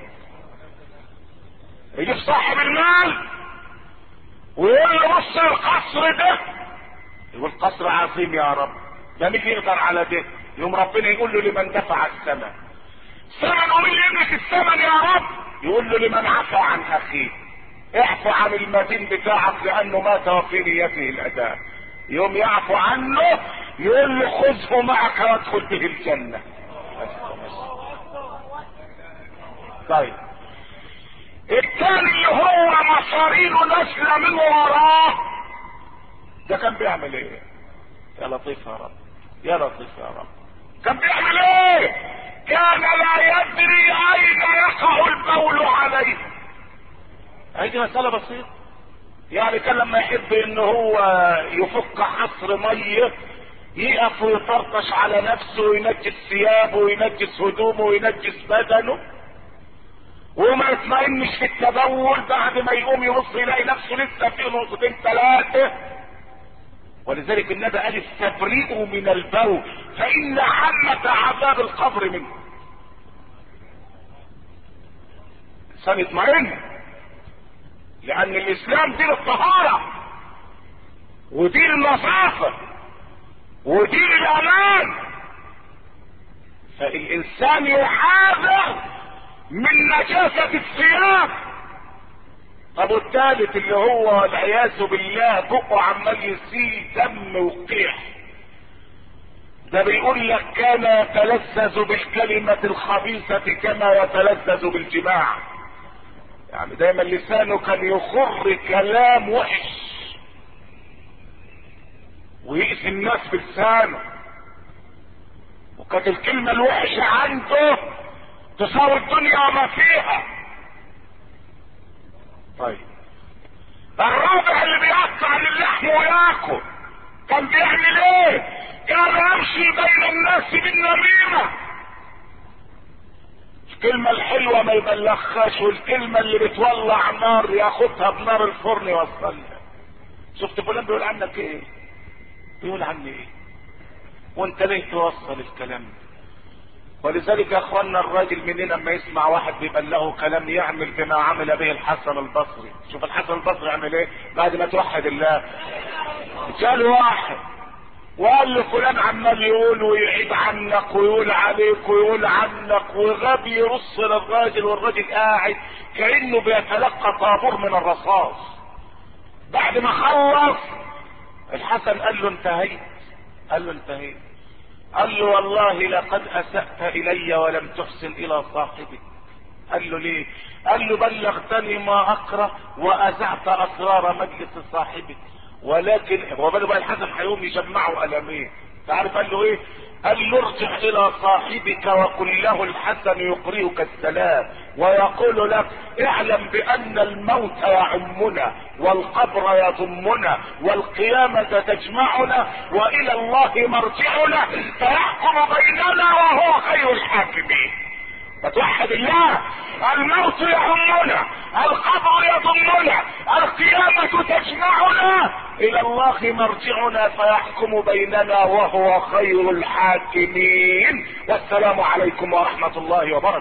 يجيب صاحب المال ويقول له بص القصر ده يقول قصر عظيم يا رب ده مين يقدر على ده يوم ربنا يقول له لمن دفع الثمن ثمن ومين يملك الثمن يا رب يقول له لمن عفى عن اخيه اعفو عن المدين بتاعك لانه مات وفي نيته الاداء يوم يعفو عنه يقول له خذه معك وادخل به الجنة طيب الثاني اللي هو مصارينه نازله من وراه ده كان بيعمل ايه يا لطيف يا رب يا لطيف يا رب كان بيعمل ايه كان لا يدري اين يقع البول عليه هذه مسألة بسيطة يعني كان لما يحب ان هو يفك حصر ميه يقف ويطرطش على نفسه وينجس ثيابه وينجس هدومه وينجس بدنه وما يطمئنش في التبول بعد ما يقوم يبص يلاقي نفسه لسه في نقطتين ثلاثه ولذلك النبي قال استبرئوا من البول فان عامة عذاب القبر منه الانسان يطمئن لان الاسلام دين الطهارة ودين النظافة ودين الامان فالانسان يحاذر من نجاسة الثياب طب والثالث اللي هو والعياذ بالله بقه عمال يسيل دم وقيح ده بيقول لك كان يتلذذ بالكلمة الخبيثة كما يتلذذ بالجماع يعني دايما لسانه كان يخر كلام وحش ويأذي الناس بلسانه وكانت الكلمة الوحشة عنده تساوي الدنيا وما فيها طيب الرابع اللي بيقطع للحم وياكل كان بيعمل ايه كان يمشي بين الناس بالنميمة الكلمة الحلوة ما يبلغهاش والكلمة اللي بتولع نار ياخدها بنار الفرن يوصلها شفت فلان بيقول عنك ايه بيقول عني ايه وانت ليه توصل الكلام ده ولذلك يا اخوانا الراجل مننا لما يسمع واحد بيبلغه كلام يعمل بما عمل به الحسن البصري شوف الحسن البصري عمل ايه بعد ما توحد الله جاء واحد وقال له فلان عمال يقول ويعيب عنك ويقول عليك ويقول عنك وغبي يرص للراجل والراجل قاعد كانه بيتلقى طابور من الرصاص بعد ما خلص الحسن قال له انتهيت قال له انتهيت قال له والله لقد اسأت الي ولم تحسن الى صاحبك قال له ليه قال له بلغتني ما اكره واذعت اسرار مجلس صاحبك ولكن هو بقى بقى الحسن هيقوم يجمعوا قلمين تعرف قال له ايه قال له ارجع الى صاحبك وقل له الحسن يقرئك السلام ويقول لك اعلم بان الموت يعمنا والقبر يضمنا والقيامة تجمعنا والى الله مرجعنا فيحكم بيننا وهو خير الحاكمين فتوحد الله الموت يهمنا القبر يضمنا القيامة تجمعنا الى الله مرجعنا فيحكم بيننا وهو خير الحاكمين والسلام عليكم ورحمة الله وبركاته